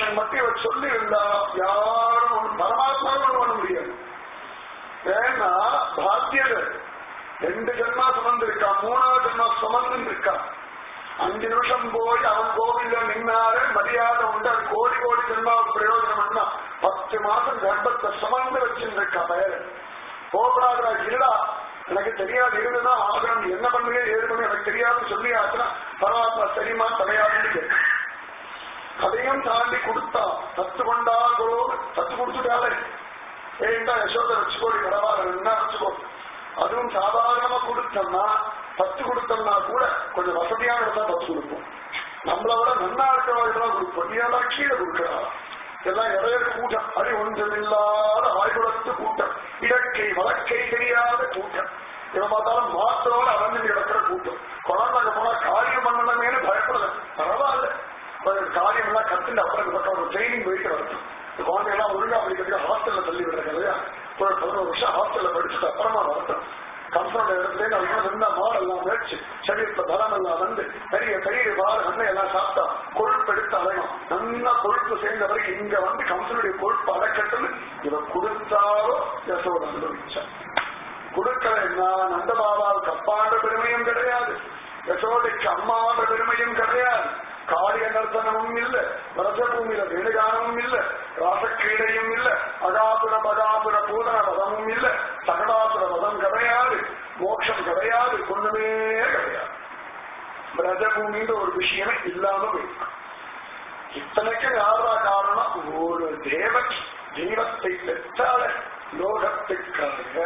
கண்டிஷன் மட்டும் இவர் சொல்லி இருந்தா யாரும் ஒண்ணும் பரமாத்மாவும் ஒண்ணும் பண்ண முடியாது ஏன்னா பாத்தியதர் ரெண்டு ஜென்மா சுமந்து இருக்கா மூணாவது ஜென்மா சுமந்து இருக்கா அஞ்சு நிமிஷம் போய் அவன் கோவில்ல நின்னாரு மரியாதை உண்டு அது கோடி கோடி ஜென்மாவுக்கு பிரயோஜனம் என்ன பத்து மாசம் கர்ப்பத்தை சுமந்து வச்சிருக்கா பயர் போகக்கூடாதுடா இருடா எனக்கு தெரியாது இருந்துன்னா ஆகணும் என்ன பண்ணுங்க ஏது பண்ணு எனக்கு தெரியாது சொல்லி ஆச்சுன்னா பரமாத்மா சரிமா தலையாதுன்னு கேட்க அதையும் தாண்டி கொடுத்தா தத்து கொண்டார்களோ தத்து கொடுத்துட்டாலே ஏண்டா யசோதை வச்சுக்கோடி பரவாயில்ல என்ன வச்சுக்கோ அதுவும் சாதாரணமா கொடுத்தோம்னா பத்து கொடுத்தோம்னா கூட கொஞ்சம் வசதியான இடத்துல பத்து கொடுப்போம் நம்மளை விட நன்னா இருக்கிறவர்கள் கொடுப்போம் நீ எல்லாம் கீழே கொடுக்கிறா எல்லாம் இடையர் கூட்டம் அது ஒன்றுமில்லாத வாய்குலத்து கூட்டம் இடக்கை வழக்கை தெரியாத கூட்டம் இவன் பார்த்தாலும் மாத்திரோட அறந்து கிடக்கிற கூட்டம் குழந்தைங்க போனா காரியம் பண்ணணுமேனு பயப்படல பரவாயில்ல கொஞ்சம் காரியம் எல்லாம் கத்துட்டு அப்புறம் இந்த பக்கம் ஒரு ட்ரைனிங் போயிட்டு வரட்டும் இந்த குழந்தையெல்லாம் ஒழுங்கா படிக்கிறதுக்கு ஹாஸ்டல்ல தள்ளி விடுறாங்க இல்லையா ஒரு பதினோரு வருஷம் ஹாஸ்டல்ல படிச்சுட்டு அப்புறமா வரட்டும் கம்ஃபர்ட் இடத்துல அவங்க நல்ல மாடு எல்லாம் வச்சு சரீரத்துல பலம் எல்லாம் வந்து பெரிய பெரிய வாறு அண்ணன் எல்லாம் சாப்பிட்டா கொழுப்பு எடுத்து அலையும் நல்லா கொழுப்பு சேர்ந்த வரைக்கும் இங்க வந்து கம்சனுடைய கொழுப்பு அடக்கட்டுன்னு இவன் கொடுத்தாரோ யசோட அனுபவிச்சான் கொடுக்கலைன்னா நந்தபாபாவுக்கு அப்பான்ற பெருமையும் கிடையாது யசோதைக்கு அம்மான்ற பெருமையும் கிடையாது காளிய நர்த்தனமும் இல்ல ரசபூமியில வேணுகானமும் இல்ல ராசக்கிரீடையும் இல்ல அகாபுர பகாபுர பூதன பதமும் இல்ல சகடாசுர பதம் கிடையாது மோட்சம் கிடையாது ஒண்ணுமே கிடையாது ரஜபூமின்ற ஒரு விஷயமே இல்லாம போயிருக்கும் இத்தனைக்கு யாரா காரணம் ஒரு தேவகி தெய்வத்தை பெற்றால லோகத்துக்காக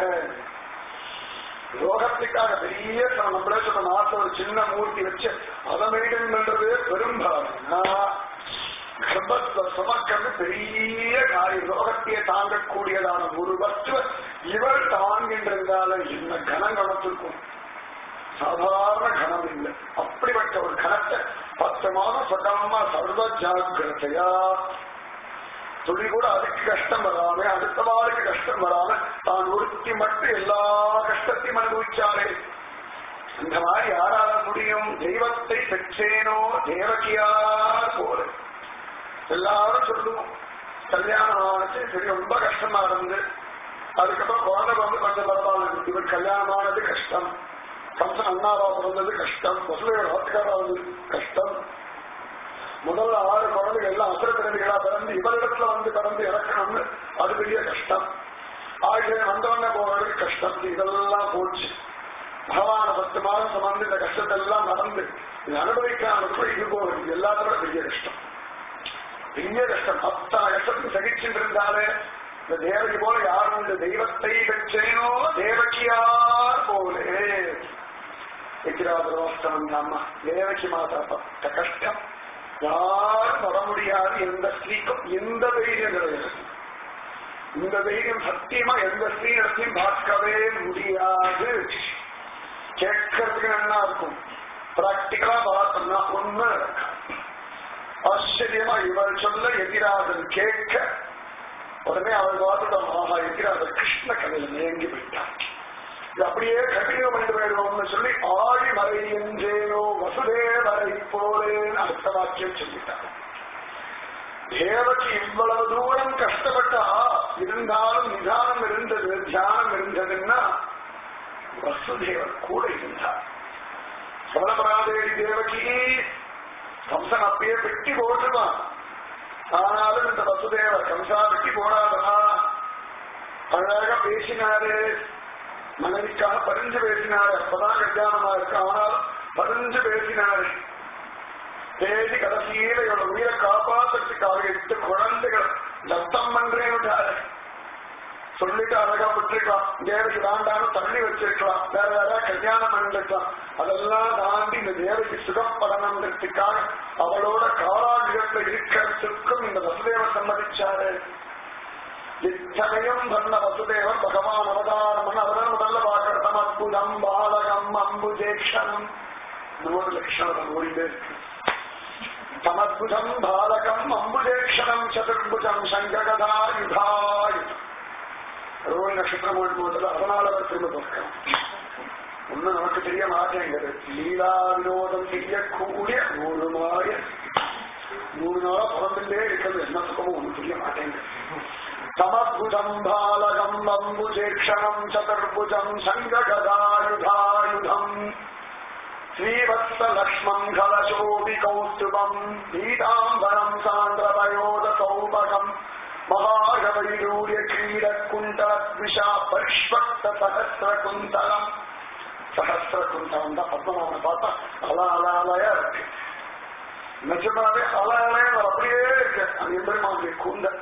லோகத்துக்காக பெரிய நம்மளே சொன்ன நாட்டில் ஒரு சின்ன மூர்த்தி வச்சு அதை மெயின்டைன் பண்றது பெரும்பாலும்னா கர்ப்பத்தை சுமக்கிறது பெரிய காரியம் லோகத்தையே தாங்கக்கூடியதான ஒரு வஸ்து இவள் தாங்கின்றிருந்தால என்ன கனம் கணத்திருக்கும் சாதாரண கணம் இல்லை அப்படிப்பட்ட ஒரு கணத்தை பத்து மாதம் சொல்லாம சர்வ ஜாகிரதையா துளி கூட அதுக்கு கஷ்டம் வராம அடுத்த வாளுக்கு கஷ்டம் வராம தான் ஒருத்தி மட்டும் எல்லா கஷ்டத்தையும் அனுபவிச்சாரே இந்த மாதிரி யாரால முடியும் தெய்வத்தை பெற்றேனோ தேவகியார் போல எல்லாரும் சொல்லுவோம் கல்யாணம் ஆனது சரி ரொம்ப கஷ்டமா இருந்து அதுக்கப்புறம் குழந்தை வந்து கொஞ்சம் பரவாயில்ல இவர் கல்யாணம் ஆனது கஷ்டம் கம்சன் அண்ணாவா பிறந்தது கஷ்டம் வசுதேவர் ஆத்துக்காரா வந்தது கஷ்டம் முதல்ல ஆறு குழந்தைகள் எல்லாம் அசுர பிறவிகளா பிறந்து இவரிடத்துல வந்து பிறந்து இறக்கணும்னு அது பெரிய கஷ்டம் ஆயுதம் வந்தவன போறது கஷ்டம் இதெல்லாம் போச்சு பகவான பத்து மாதம் சுமந்து இந்த கஷ்டத்தை எல்லாம் நடந்து இது அனுபவிக்காம இது போறது இது எல்லாத்தோட பெரிய கஷ்டம் பெரிய கஷ்டம் அத்தனை கஷ்டத்துக்கு சகிச்சுட்டு இருந்தாலே இந்த தேவகி போல யாரும் இந்த தெய்வத்தை பெற்றேனோ தேவகியார் போலே விக்கிராதரோஸ்தவன் அம்மா தேவகி மாதா பட்ட கஷ்டம் யாரும் வர முடியாது எந்த ஸ்திரீக்கும் எந்த தைரியம் கிடையாது இந்த தைரியம் சத்தியமா எந்த ஸ்ரீனிடத்தையும் பார்க்கவே முடியாது கேட்கறதுக்கு என்ன இருக்கும் பிராக்டிகலா பார்த்தோம்னா ஒண்ணு ஆச்சரியமா இவள் சொல்ல எதிராதன் கேட்க உடனே அவள் பார்த்துட்டோம் ஆஹா எதிராதன் கிருஷ்ண கதையில மயங்கி விட்டான் இது அப்படியே கண்டினியூ பண்ணிட்டு போயிடுவோம்னு சொல்லி ஆழி மறை என்றேனோ வசுதேவரை போலேன்னு அடுத்த வாக்கியம் சொல்லிட்டாங்க தேவக்கு இவ்வளவு தூரம் கஷ்டப்பட்டா இருந்தாலும் நிதானம் இருந்தது தியானம் இருந்ததுன்னா வசுதேவர் கூட இருந்தார் சோழபராதேவி தேவகி கம்சன் அப்பயே வெட்டி போட்டுருவான் ஆனாலும் இந்த வசுதேவர் கம்சா வெட்டி போடாதா அழகாக பேசினாரு மனைவிக்காக பரிஞ்சு பேசினாரு அப்பதான் கல்யாணமா இருக்கு ஆனால் பரிஞ்சு பேசினாரு பேசி கடைசியில இவளோட உயிரை காப்பாத்துறதுக்காக எட்டு குழந்தைகள் தத்தம் பண்றேன் விட்டாரு சொல்லிட்டு அழகா விட்டுருக்கலாம் தேவகி வேண்டாம்னு தள்ளி வச்சிருக்கலாம் வேற வேற கல்யாணம் பண்ணிருக்கலாம் அதெல்லாம் தாண்டி இந்த தேவகி சுகப்படணுன்றதுக்காக அவளோட காலாகிரத்துல இருக்கிறதுக்கும் இந்த வசுதேவ சம்மதிச்சாரு இத்தனையும் பண்ண வசுதேவன் பகவான் அவதாரம் பண்ண அவதான் முதல்ல பார்க்கணும் அற்புதம் பாலகம் அம்புஜேக்ஷனம் நூறு லட்சணம் ஓடிட்டே இருக்கு சமத்புஜம் பாலகம் அம்புஜேக்ஷணம் சதுர்புஜம் சங்ககதாயுதாயுதம் ரோஹி நட்சத்திரம் ஓடும் போது அதனால அவர் திரும்ப பார்க்கலாம் ஒன்னும் நமக்கு தெரிய மாட்டேங்கிறது லீலா வினோதம் செய்யக்கூடிய ஒரு மாய மூணு நாளா பிறந்துட்டே இருக்கிறது என்ன சுகமும் ஒண்ணு புரிய மாட்டேங்குது சமத்புஜம் பாலகம் அம்புஜேக்ஷணம் சதுர்புஜம் சங்ககதாயுதாயுதம் ஸ்ரீவத்ஸலக்ஷ்மம் கலசோபி கௌஸ்துபம் பீதாம்பரம் சாந்திரவயோத சௌபகம் மகாகவைரூரிய கிரீட குண்டலத்விஷா பரிஷ்வக்த சகசிர குந்தலம் சகசிர குந்தலம் தான் பத்மநாபன் பார்த்தா அல அல அலையா இருக்கு நிஜமாவே அல அலையா அப்படியே இருக்கு அந்த எம்பெருமானுடைய கூந்தல்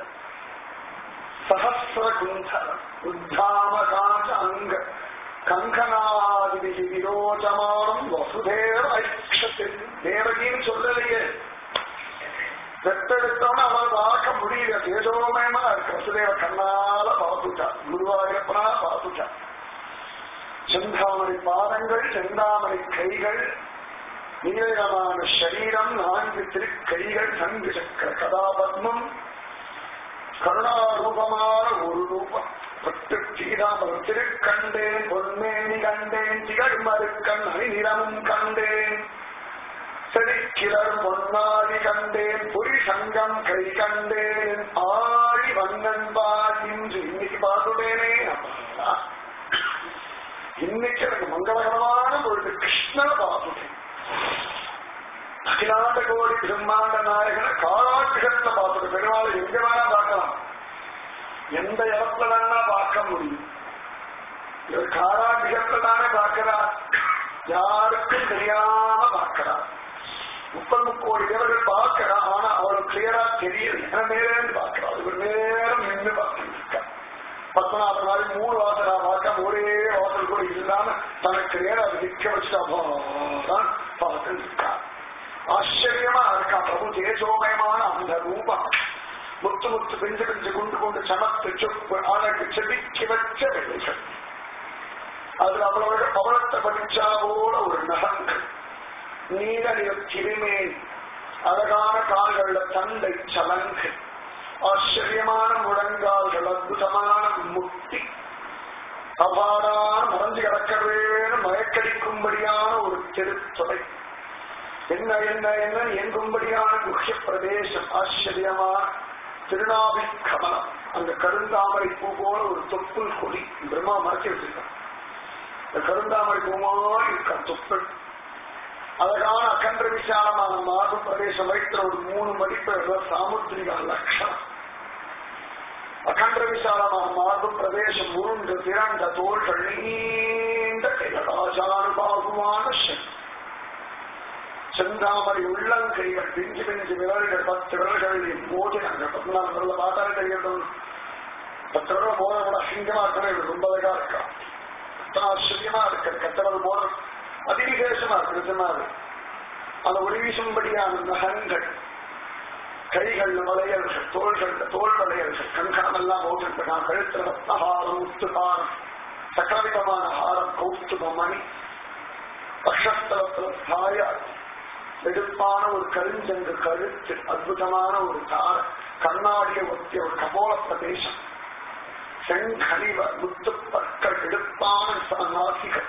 சகசிர குந்தலம் உத்தாமகாச்ச அங்க கங்கனாதிபிகி விரோச்சமானம் வசுதேவ ஐக்ஷத்து தேவகின்னு சொல்லலையே பெத்தெடுத்தோன்னு அவள் பார்க்க முடியல தேஜோமயமா இருக்கு வசுதேவ கண்ணால பார்த்துட்டா குருவாயூரப்பனா பார்த்துட்டா செந்தாமரை பாதங்கள் செந்தாமரை கைகள் நீளமான சரீரம் நான்கு திருக்கைகள் சங்கு சக்கர கதாபத்மம் கருணாரூபமான ஒரு ரூபம் பட்டு சீதாமரம் திருக்கண்டேன் பொன்மேனி கண்டேன் திகழ் மறுக்கண் ஹரிநிறமும் கண்டேன் செடிக்கிளர் பொன்னாடி கண்டேன் பொறி சங்கம் கை கண்டேன் ஆழி வண்ணன் பார் இன்று இன்னைக்கு பார்த்துட்டேனே அப்பா இன்னைக்கு எனக்கு மங்களகரமான பொழுது கிருஷ்ணனை பார்த்துட்டேன் அகிலாண்ட கோடி பிரம்மாண்ட நாயகனை காலாட்டுகத்துல பார்த்துட்டு பெருமாள் எங்க வேணா பார்க்கலாம் எந்த இடத்துல வேணா பார்க்க முடியும் இவர் காலாட்டுகத்துல தானே பார்க்கிறார் யாருக்கும் தெரியாம பார்க்கிறார் முப்பது முக்கோடி தேவர்கள் பார்க்கிறா ஆனா அவளுக்கு கிளியரா தெரியல என நேரம் பார்க்கிறா இவர் நேரம் நின்று பார்த்துட்டு இருக்கா பத்மநாப நாள் மூணு வாசலா பார்க்க ஒரே வாசல் கூட இல்லாம தனக்கு நேரம் அது நிக்க வச்சுட்டா தான் பார்த்துட்டு இருக்கா ஆச்சரியமா இருக்கா பிரபு தேஜோமயமான அந்த ரூபம் முத்து முத்து பிஞ்சு பிஞ்சு குண்டு கொண்டு சமத்து சொப்பு அழகு செடிக்கு வச்ச வெள்ளைகள் அதுல அவளோட பவளத்தை படிச்சா போல ஒரு நகங்கள் நீல நிற கிருமேன் அழகான கால்கள தண்டை சலங்கு ஆச்சரியமான முழங்கால்கள் அற்புதமான முட்டி அபாரான மறைஞ்சு கிடக்கவேன்னு மயக்கடிக்கும்படியான ஒரு திருத்தொலை என்ன என்ன என்ன எங்கும்படியான குஹ்ய பிரதேசம் ஆச்சரியமான திருநாவி கமலம் அந்த கருந்தாமரை பூ போல ஒரு தொப்புள் கொடி பிரம்மா மறைச்சு வச்சிருக்கான் இந்த கருந்தாமரை பூ மாதிரி இருக்கா தொப்புள் அழகான அகன்ற விசாலமான மார்பு பிரதேசம் வைத்த ஒரு மூணு மதிப்பு சாமுத்திரிக லட்சணம் அகன்ற விசாலமான மார்பு பிரதேசம் உருண்டு திரண்ட தோள்கள் நீண்ட கைலாசானுபாகுமான சக்தி செந்தாமரை உள்ளங்கைகள் பிஞ்சு பிஞ்சு விரல்கள் பத்து விரல்களில் மோதினாங்க பதினாலு விரல பார்த்தாலே தெரியும் பத்து விரல மோத கூட அசிங்கமா இருக்கணும் இது ரொம்ப அழகா இருக்கா அத்தனை ஆச்சரியமா இருக்கு கத்தவல் மோத அதிவிசேஷமா இருக்கு நிஜமாவே அந்த ஒளி வீசும்படியான நகங்கள் கைகள் வளையல்கள் தோள்கள் தோல் வளையல்கள் கண்கணம் எல்லாம் போட்டிருக்கான் கழுத்துல ரத்னஹாரம் முத்துஹாரம் சக்கரவிதமான ஹாரம் கௌஸ்துப மணி பக்ஷஸ்தலத்துல தாயார் வெடுப்பான ஒரு கருஞ்சங்கு கழுத்து அற்புதமான ஒரு தார கண்ணாடிய ஒத்திய ஒரு கபோல பிரதேசம் செங்கனிவ முத்து பற்கள் எடுப்பான நாசிகள்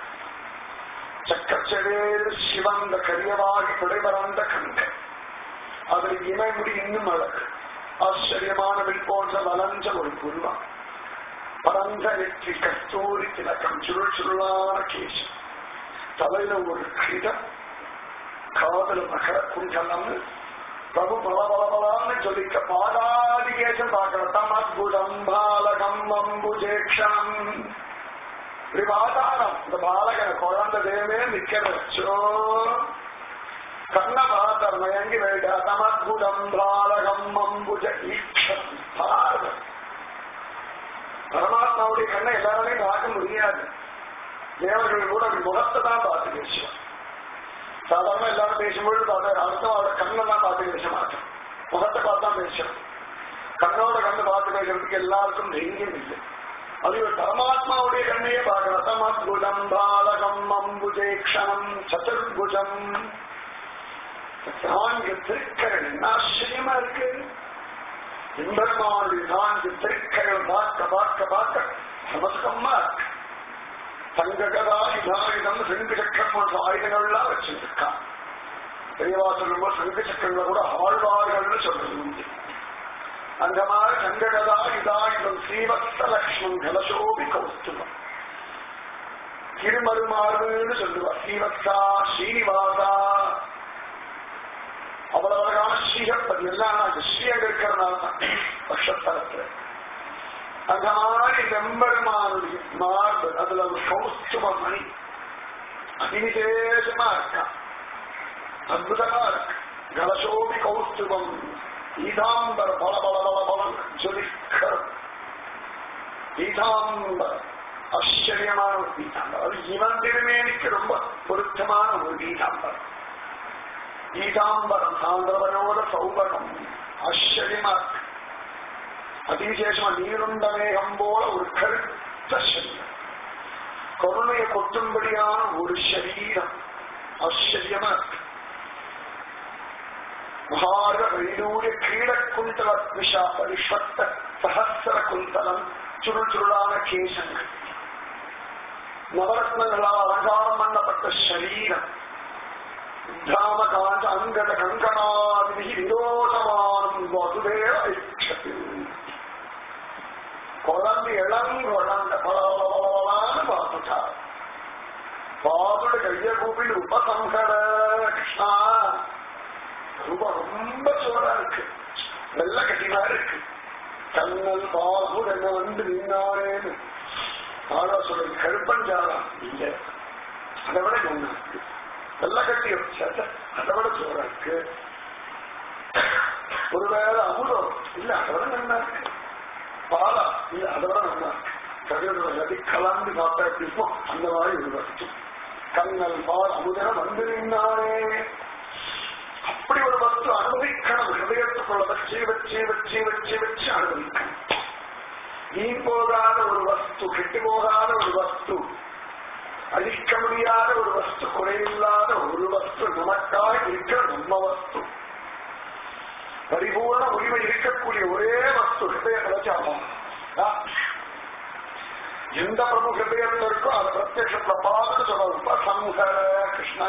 சக்கச்சவேறு சிவந்த கரியவாகி குடைபறந்த கண்கள் அதில் இமைமுடி இன்னும் அழகு ஆச்சரியமான வில் போன்ற வளஞ்ச ஒரு புருவம் பரந்த நெற்றி கஸ்தூரி திலக்கம் சுருள் சுருளான கேசம் தலையில ஒரு கிடம் காதல மகர குண்டலம்னு பிரபு பல பல பலான்னு சொல்லிக்க பாதாதி கேசம் பார்க்கிற தமத்புடம் பாலகம் அம்புஜேக்ஷம் இப்படி பாதாரம் இந்த பாலகனை குழந்தை தேவே நிக்க வச்சோ கண்ண பாத்தர் மயங்கி வேண்டா தமத்புடம் பாலகம் அம்புஜ ஈக்ஷம் பாருங்க பரமாத்மாவுடைய கண்ணை எல்லாராலையும் பார்க்க முடியாது தேவர்கள் கூட அப்படி முகத்தை தான் பார்த்து பேசுவோம் சாதாரண எல்லாரும் பேசும்பொழுது பார்த்து அர்த்தம் அவரோட கண்ணெல்லாம் பார்த்து பேச மாட்டோம் முகத்தை பார்த்து தான் பேசுறோம் கண்ணோட கண்ணு பார்த்து பேசுறதுக்கு எல்லாருக்கும் தைரியம் இல்லை அது ஒரு பரமாத்மாவுடைய கண்ணையே பார்க்கலாம் தமத்புஜம் பாலகம் அம்புஜேக்ஷணம் சதுர்புஜம் நான்கு திருக்கரன் என்ன ஆச்சரியமா இருக்கு எம்பெருமானுடைய நான்கு திருக்கரன் பார்க்க பார்க்க பார்க்க சமஸ்கமா இருக்கு தங்ககதா இதாயுதம் செங்கு சக்கரம் போன்ற ஆயுதங்கள்லாம் வச்சிருக்கான் பெரியவா சொல்லும்போது சங்க சக்கரங்களை கூட ஆழ்வார்கள்னு சொல்றது உண்டு அந்த மாதிரி சங்ககதா இதாயுதம் ஸ்ரீவத்ச லக்ஷ்மன் கலசோபி கௌஸ்துவம் திருமருமாறுன்னு சொல்லுவா ஸ்ரீவத்சா ஸ்ரீனிவாசா அவ்வளவு அழகான ஸ்ரீகப்பதி எல்லாம் அது ஸ்ரீஅங்க இருக்கிறதுனால தான் பட்சத்தலத்துல அந்த மாதிரி வெம்பெருமானுடைய மார்பு அதுல ஒரு கௌஸ்துவ மணி அதிவிசேஷமா இருக்கான் அற்புதமா இருக்கு கலசோபி கௌஸ்துவம் ஈதாம்பர பல பல பல பலம் ஜொலிக்கரம் பீதாம்பரம் ஆச்சரியமான ஒரு பீதாம்பரம் அது இவன் திருமேனிக்கு ரொம்ப பொருத்தமான ஒரு பீதாம்பரம் பீதாம்பரம் சாந்திரவயோட சௌபகம் ஆச்சரியமா இருக்கு அதிவிசேஷமா நீருண்ட மேகம் போல ஒரு கருத்த சரீரம் கருணையை கொட்டும்படியான ஒரு சரீரம் ஆச்சரியமா இருக்கு மகார வைடூரிய கிரீடக்குந்தல விஷா பரிஷ்வத்த சகசிர குந்தலம் சுருள் சுருளான கேசங்கள் நவரத்னங்களால் அலங்காரம் பண்ணப்பட்ட சரீரம் தாம காஞ்ச அங்கத கங்கணாதி விரோதமானம் வசுதேவ ஐக்ஷத்து குழந்தை இளங்குழந்த பலன்னு பார்த்துட்டார் பாதுட கைய கூப்பிட்டு உபசங்கட கிருஷ்ணா ரொம்ப ரொம்ப சோரா இருக்கு வெள்ள கட்டினா இருக்கு கண்ணல் பாகுட என்ன வந்து நின்னாரேன்னு ஆளா சொல்றது கருப்பஞ்சாரா இல்ல அதை விட ஒண்ணு இருக்கு வெள்ள கட்டி வச்சாச்ச அதை விட சோரா இருக்கு ஒருவேளை அமுதம் இல்ல அதை விட நல்லா இருக்கு பாலா இல்ல அதை விட நல்லா இருக்கு கருது எல்லாத்தையும் கலந்து சாப்பிட்டா எப்படி இருக்கும் அந்த மாதிரி ஒரு வஸ்து கண்ணல் பால் அமுதனம் வந்து நின்னாரே அப்படி ஒரு வஸ்து அனுபவிக்கணும் ஹிருதயத்துக்குள்ள வச்சு வச்சு வச்சு வச்சு வச்சு அனுபவிக்கணும் நீ போகாத ஒரு வஸ்து கெட்டு போகாத ஒரு வஸ்து அழிக்க முடியாத ஒரு வஸ்து குறையில்லாத ஒரு வஸ்து நமக்காக இருக்கிற நம்ம வஸ்து பரிபூர்ண உரிமை இருக்கக்கூடிய ஒரே வஸ்து ஹிருதய கலச்சாரம் எந்த பிரபு ஹிருதயத்தில் இருக்கோ அதை பிரத்யட்சத்துல பார்த்து சொல்ல உபசம்ஹர கிருஷ்ணா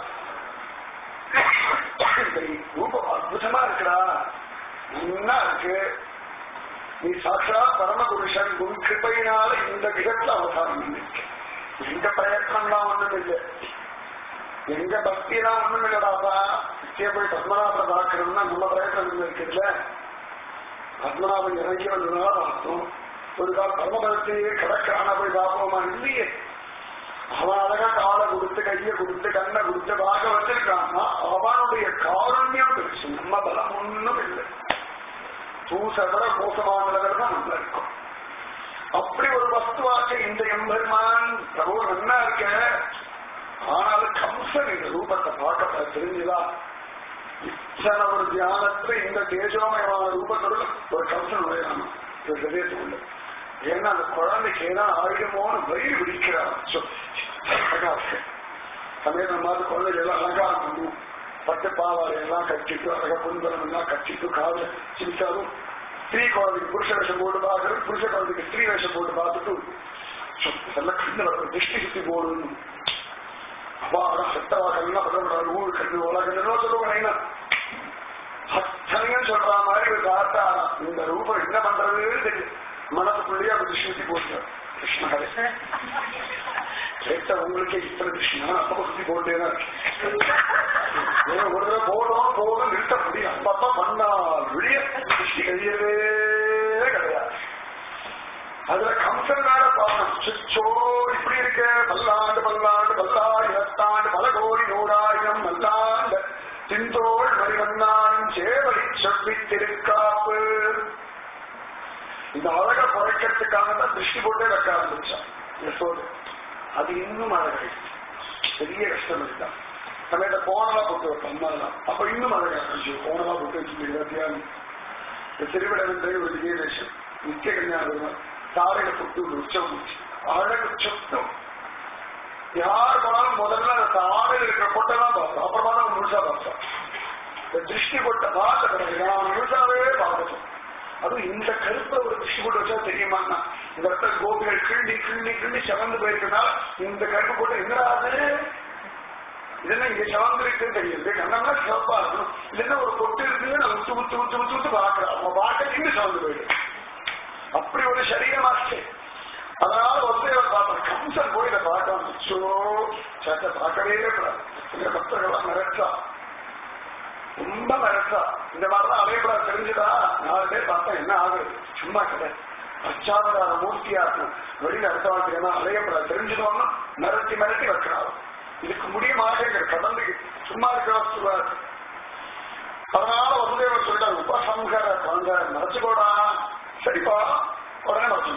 இந்த ரூபம் அற்புதமா இருக்கிறா நல்லா இருக்கு நீ சாட்சா பரமபுருஷன் உன் கிருப்பையினால இந்த கிரகத்துல அவதாரம் பண்ணிருக்க எங்க பிரயத்னம்லாம் ஒண்ணும் இல்லை எங்க பக்தியெல்லாம் ஒண்ணும் இல்லடாப்பா நிச்சய போய் பத்மநாபனை பார்க்கணும்னா நம்ம பிரயத்னம் இருக்குதுல்ல பத்மநாபன் இறங்கி வந்ததுனால பார்த்தோம் ஒரு கால பரமபதத்தையே கிடக்கிறான போய் பார்ப்போமா இல்லையே அவன் அழகா காலை கொடுத்து கையை கொடுத்து கண்ணை கொடுத்து வாக வச்சிருக்கான்னா அவனுடைய காருண்யம் பெருசு நம்ம பலம் ஒண்ணும் இல்லை தூசவிட மோசமானவர்கள் தான் நம்ம இருக்கோம் அப்படி ஒரு வஸ்துவாக்க இந்த எம்பெருமான் பிரபு நன்னா இருக்க ஆனாலும் கம்சன் இந்த ரூபத்தை பார்க்க தெரிஞ்சுதா இத்தனை ஒரு தியானத்துல இந்த தேஜோமயமான ரூபத்தோட ஒரு கம்சன் நுழையாம இந்த ஹிரதயத்துக்குள்ள ஏன்னா அந்த குழந்தைக்கு ஏதாவது ஆயுதமோன்னு வயிறு பிடிக்கிறார் சமயம் மாதிரி குழந்தைகள் எல்லாம் அலங்காரம் பண்ணுவோம் பட்டு பாவாடை எல்லாம் கட்டிட்டு அழகா புன்பலம் எல்லாம் கட்டிட்டு காது சிரிச்சாலும் ஸ்திரீ குழந்தைக்கு புருஷ வேஷம் போட்டு பார்க்கறது புருஷ குழந்தைக்கு ஸ்திரீ வேஷம் போட்டு பார்த்துட்டு எல்லாம் கண்ணு திருஷ்டி சுத்தி போடணும் அப்பா சட்டவா கண்ணா பண்ணக்கூடாது ஊர் கண்ணு ஓலா கண்ணு சொல்லுவாங்க அத்தனையும் சொல்ற மாதிரி ஒரு தாத்தா இந்த ரூபம் என்ன பண்றதுன்னு தெரியும் மனசுக்குள்ளேயே அப்படி சுத்தி போட்டார் கிருஷ்ணஹரே கேட்ட உங்களுக்கே இத்தனை கிருஷ்ணா அப்பப்ப சுத்தி போட்டே தான் ஒரு தடவை போடும் போதும் நிறுத்த முடியும் அப்பப்ப பண்ணால் விடிய கிருஷ்ணி கையவே கிடையாது அதுல கம்சன் மேல பாவம் சுச்சோ இப்படி இருக்க பல்லாண்டு பல்லாண்டு பல்லாயிரத்தாண்டு பல கோடி நூறாயிரம் நல்லாண்டு தின்தோள் மணிவண்ணான் சேவடி சொல்லி திருக்காப்பு இந்த அழக குறைக்கிறதுக்காக தான் திருஷ்டி போட்டே வைக்க ஆரம்பிச்சான் யசோடு அது இன்னும் அழகை பெரிய கஷ்டம் இருக்கா சமயத்தை போனவா போட்டு வைப்போம் அம்மாலாம் அப்ப இன்னும் அழகா இருந்துச்சு போனவா போட்டு வச்சு இருபத்தியாறு திருவிடவென்றே ஒரு விஜயதேசம் நித்திய கன்னியாகுமரி தாரையில போட்டு ஒரு உற்சவம் வச்சு அழகு சுத்தம் யார் போனாலும் முதல்ல அந்த தாரையில் இருக்கிற கொட்டெல்லாம் பார்த்தோம் அப்புறமா தான் முழுசா பார்த்தோம் இந்த திருஷ்டி கொட்ட பார்த்த பிறகு நான் முழுசாவே பார்த்துட்டோம் அதுவும் இந்த கருப்புல ஒரு திருஷ்டி போட்டு வச்சா தெரியுமாண்ணா இந்த இடத்துல கோபிகள் கிண்டி கிண்டி கிண்டி செவந்து போயிருக்கனால இந்த கருப்பு போட்டு என்னடா அது இதெல்லாம் இங்க சிவந்து இருக்குன்னு தெரியுது கண்ணம்னா சிவப்பா இருக்கணும் இல்லைன்னா ஒரு பொட்டு இருக்குன்னு நான் உத்து உத்து உத்து உத்து உத்து பாக்குறேன் அவங்க பார்க்க இன்னும் சிவந்து போயிடும் அப்படி ஒரு சரீரமாச்சு அதனால வசுதேவர் பார்த்தார் கம்சன் போய் இதை பார்க்கலாம் சோ சட்டை பார்க்கவே கூடாது இந்த பக்தர்கள்லாம் மிரட்டா ரொம்ப மிரட்டா இந்த மாதிரிலாம் அலையப்படா தெரிஞ்சுதா நாலு பேர் பார்த்தா என்ன ஆகுது சும்மா கிடையாது பச்சாவதார மூர்த்தியா இருக்கும் வெளியில அடுத்தவாங்க என்ன அலையப்படா தெரிஞ்சுதோம்னா மிரட்டி மிரட்டி வைக்கிறாங்க இதுக்கு முடிய மாட்டேங்கிற கடந்துக்கு சும்மா இருக்கிறா சொல்றாரு அதனால வசுதேவர் சொல்லிட்டார் உபசம்ஹர குழந்தை மறைச்சுக்கோடா சரிப்பா உடனே மறைச்சு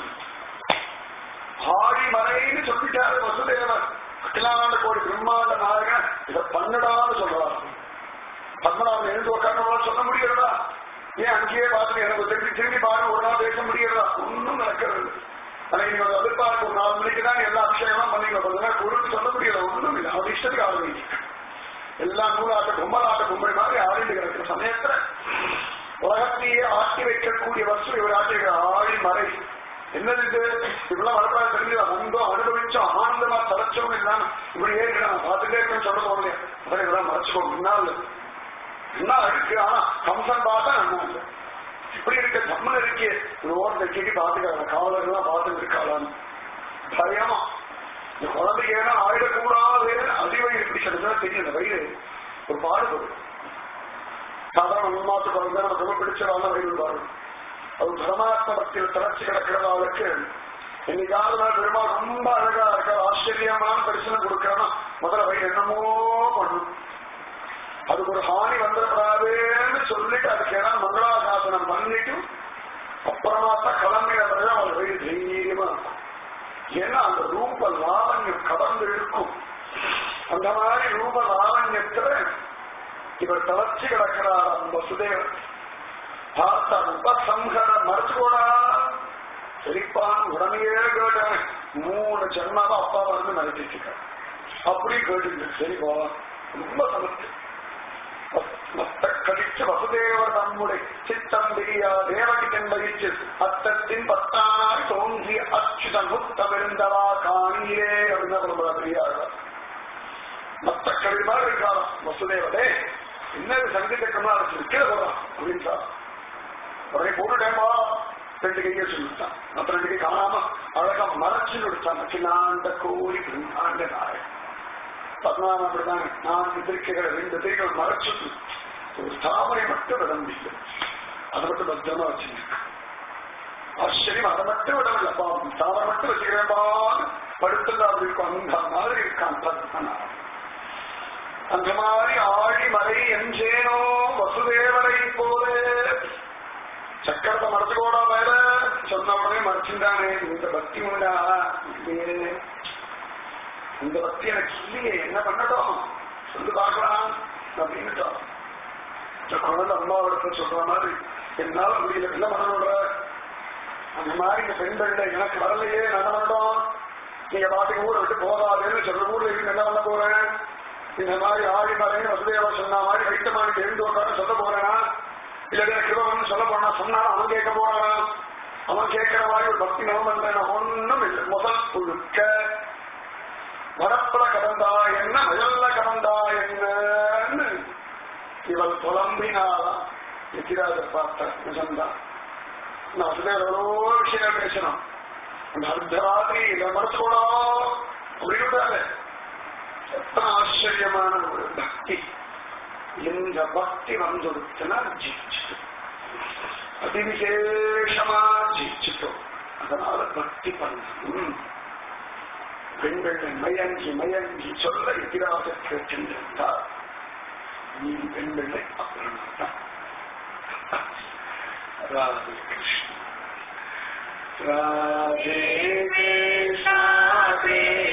ஆடி மறைன்னு சொல்லிட்டாரு வசுதேவர் அகிலாண்ட கோடி பிரம்மாண்ட நாயகன் இதை பண்ணடான்னு சொல்றாரு பத்மநாபன் எழுந்து உட்காந்து சொல்ல முடியறதா ஏன் அங்கேயே பார்த்துட்டு எனக்கு திரும்பி திரும்பி பாருங்க ஒரு நாள் பேச முடியறதா ஒன்றும் நடக்கிறது ஆனா நீங்க ஒரு எதிர்பார்க்க ஒரு நாலு மணிக்கு தான் எல்லா அபிஷேகம்லாம் பண்ணீங்க கொஞ்ச நேரம் குழுக்கு சொல்ல முடியல ஒண்ணும் இல்லை அவர் இஷ்டத்துக்கு ஆரம்பிச்சு எல்லா நூலாட்ட கும்பலாட்ட கும்பல் மாதிரி ஆடிட்டு கிடக்கிற சமயத்துல உலகத்தையே ஆட்டி வைக்கக்கூடிய வசு இவர் ஆட்டிருக்கிற ஆழி மறை என்னது இது இப்பெல்லாம் வரப்படாது தெரிஞ்சு வந்தோம் அனுபவிச்சோம் ஆனந்தமா தலைச்சோம் இல்லாம இப்படி ஏற்கனவே பார்த்துட்டே இருக்கேன்னு சொல்ல போகலையே அப்புறம் இதெல்லாம் மறைச்சுக்கோ முன்னால் என்ன இருக்கு ஆனா கம்சன் பார்த்தா நம்ம இல்லை இப்படி இருக்க தம்மன் இருக்கே ஒரு ஓரத்தை கேட்டி பாத்துக்கிறாங்க காவலர்கள்லாம் பார்த்துட்டு இருக்காளான்னு பயமா இந்த குழந்தைக்கு ஏன்னா ஆயிடக்கூடாதுன்னு அதிவயிறு பிடிச்சதுன்னா தெரியும் இந்த வயிறு ஒரு பாடுபடும் சாதாரண உண்மாத்து குழந்தை நம்ம ரொம்ப பிடிச்சதான வயிறு பாடும் அது பரமாத்ம பக்தியில் திறச்சு கிடக்கிறதாளுக்கு என்னைக்காவது நாள் பெருமாள் ரொம்ப அழகா இருக்க ஆச்சரியமான தரிசனம் கொடுக்கறனா முதல்ல வயிறு என்னமோ பண்ணும் அதுக்கு ஒரு ஹானி வந்துடக்கூடாதுன்னு சொல்லிட்டு அதுக்கு ஏதாவது மங்களாசாசனம் பண்ணிட்டு அப்புறமா தான் கிளம்பின பிறகு அவள் வயிறு தைரியமா இருக்கும் ஏன்னா அந்த ரூப லாவண்யம் கவர்ந்து இருக்கும் அந்த மாதிரி ரூப லாவண்யத்துல இவர் தளர்ச்சி கிடக்கிறார் அந்த வசுதேவர் பார்த்தா உபசம்ஹர மறைச்சுக்கோடா சரிப்பான் உடனே கேட்டவன் மூணு ஜென்மாவா அப்பா வந்து நடத்திட்டு அப்படி கேட்டு சரிப்பா ரொம்ப சமத்து கழிச்சு வசுதேவர் நம்முடைய சித்தம் பிரியா தேவகி தென்பகிச்சு அத்தத்தின் பத்தானாய் தோன்றி அச்சுதன் முத்தமிருந்தவா காணியே அப்படின்னு ரொம்ப பிரியாழ்வார் மத்த கவி மாதிரி இருக்காராம் வசுதேவரே என்னது சங்கீத கமலா கீழே போறான் அப்படின்றா உடனே போட்டுட்டேன்பா ரெண்டு கையை சொல்லிட்டான் மற்ற ரெண்டு கை காணாம அழகா மறைச்சு விடுத்தான் அகிலாண்ட கோரி பிரம்மாண்ட நாயகன் பதினாறாம் அப்படிதான் நான்கு திருக்கைகள் ரெண்டு திருக்கைகள் மறைச்சு ஒரு தாமரை மட்டும் விட முடியல அதை மட்டும் பத்திரமா வச்சிருக்க ஆச்சரியம் அதை மட்டும் விடவில்லை பாவம் தாமரை மட்டும் வச்சுக்கிறேன்பான்னு படுத்துங்க அப்படி இருக்கும் அந்த மாதிரி இருக்கான் பத்மநாபன் அந்த மாதிரி ஆழி மறை எஞ்சேனோ வசுதேவரை போலே சக்கரத்தை மறைச்சுக்கோடா வேற சொன்ன உடனே மறைச்சுட்டானே இந்த பக்தி உண்டா இல்லையே இந்த பக்தி எனக்கு இல்லையே என்ன பண்ணட்டும் சொல்லு பார்க்கலாம் அப்படின்னுட்டோம் இந்த குழந்தை அம்மாவிடத்துல சொல்ற மாதிரி என்னால முடியல என்ன பண்ணணும்ன்ற அந்த மாதிரி இந்த பெண்கள்ல எனக்கு வரலையே நான் என்ன பண்ணட்டும் நீங்க பாட்டுக்கு ஊரை விட்டு போகாதுன்னு சொல்ற ஊர்ல இருந்து என்ன பண்ண போறேன் இந்த மாதிரி ஆடி மறைன்னு வசுதேவா சொன்ன மாதிரி வைத்தமானுக்கு எழுந்து வந்தாரு சொல்ல போறேனா இல்ல கிருபவன் சொல்ல போனா சொன்னா அவன் கேட்க போறானா அவன் கேட்கிற மாதிரி ஒரு பக்தி நவம் பண்றேன் ஒண்ணும் இல்லை முதல் புழுக்க வடப்புல கடந்தா என்ன வயல்ல கடந்தா என்னன்னு இவள் புலம்பினாலாம் எத்திராஜர் பார்த்த நிஜம்தான் நான் வசுதேவர் எவ்வளோ விஷயம் பேசணும் அந்த அர்த்தராத்திரி இதை மறைச்சுக்கூடும் அப்படின்னு எத்தனை ஆச்சரியமான ஒரு பக்தி இந்த பக்தி வந்துடுச்சுன்னா ஜெயிச்சுட்டு அதிவிசேஷமா ஜெயிச்சுட்டோம் அதனால பக்தி பண்ணணும் பெண்கள் மயங்கி மயங்கி சொல்ல இதிராக கேட்டிருந்தார் நீ பெண்களை அப்புறம் ராதே கிருஷ்ண ராதே கிருஷ்ணா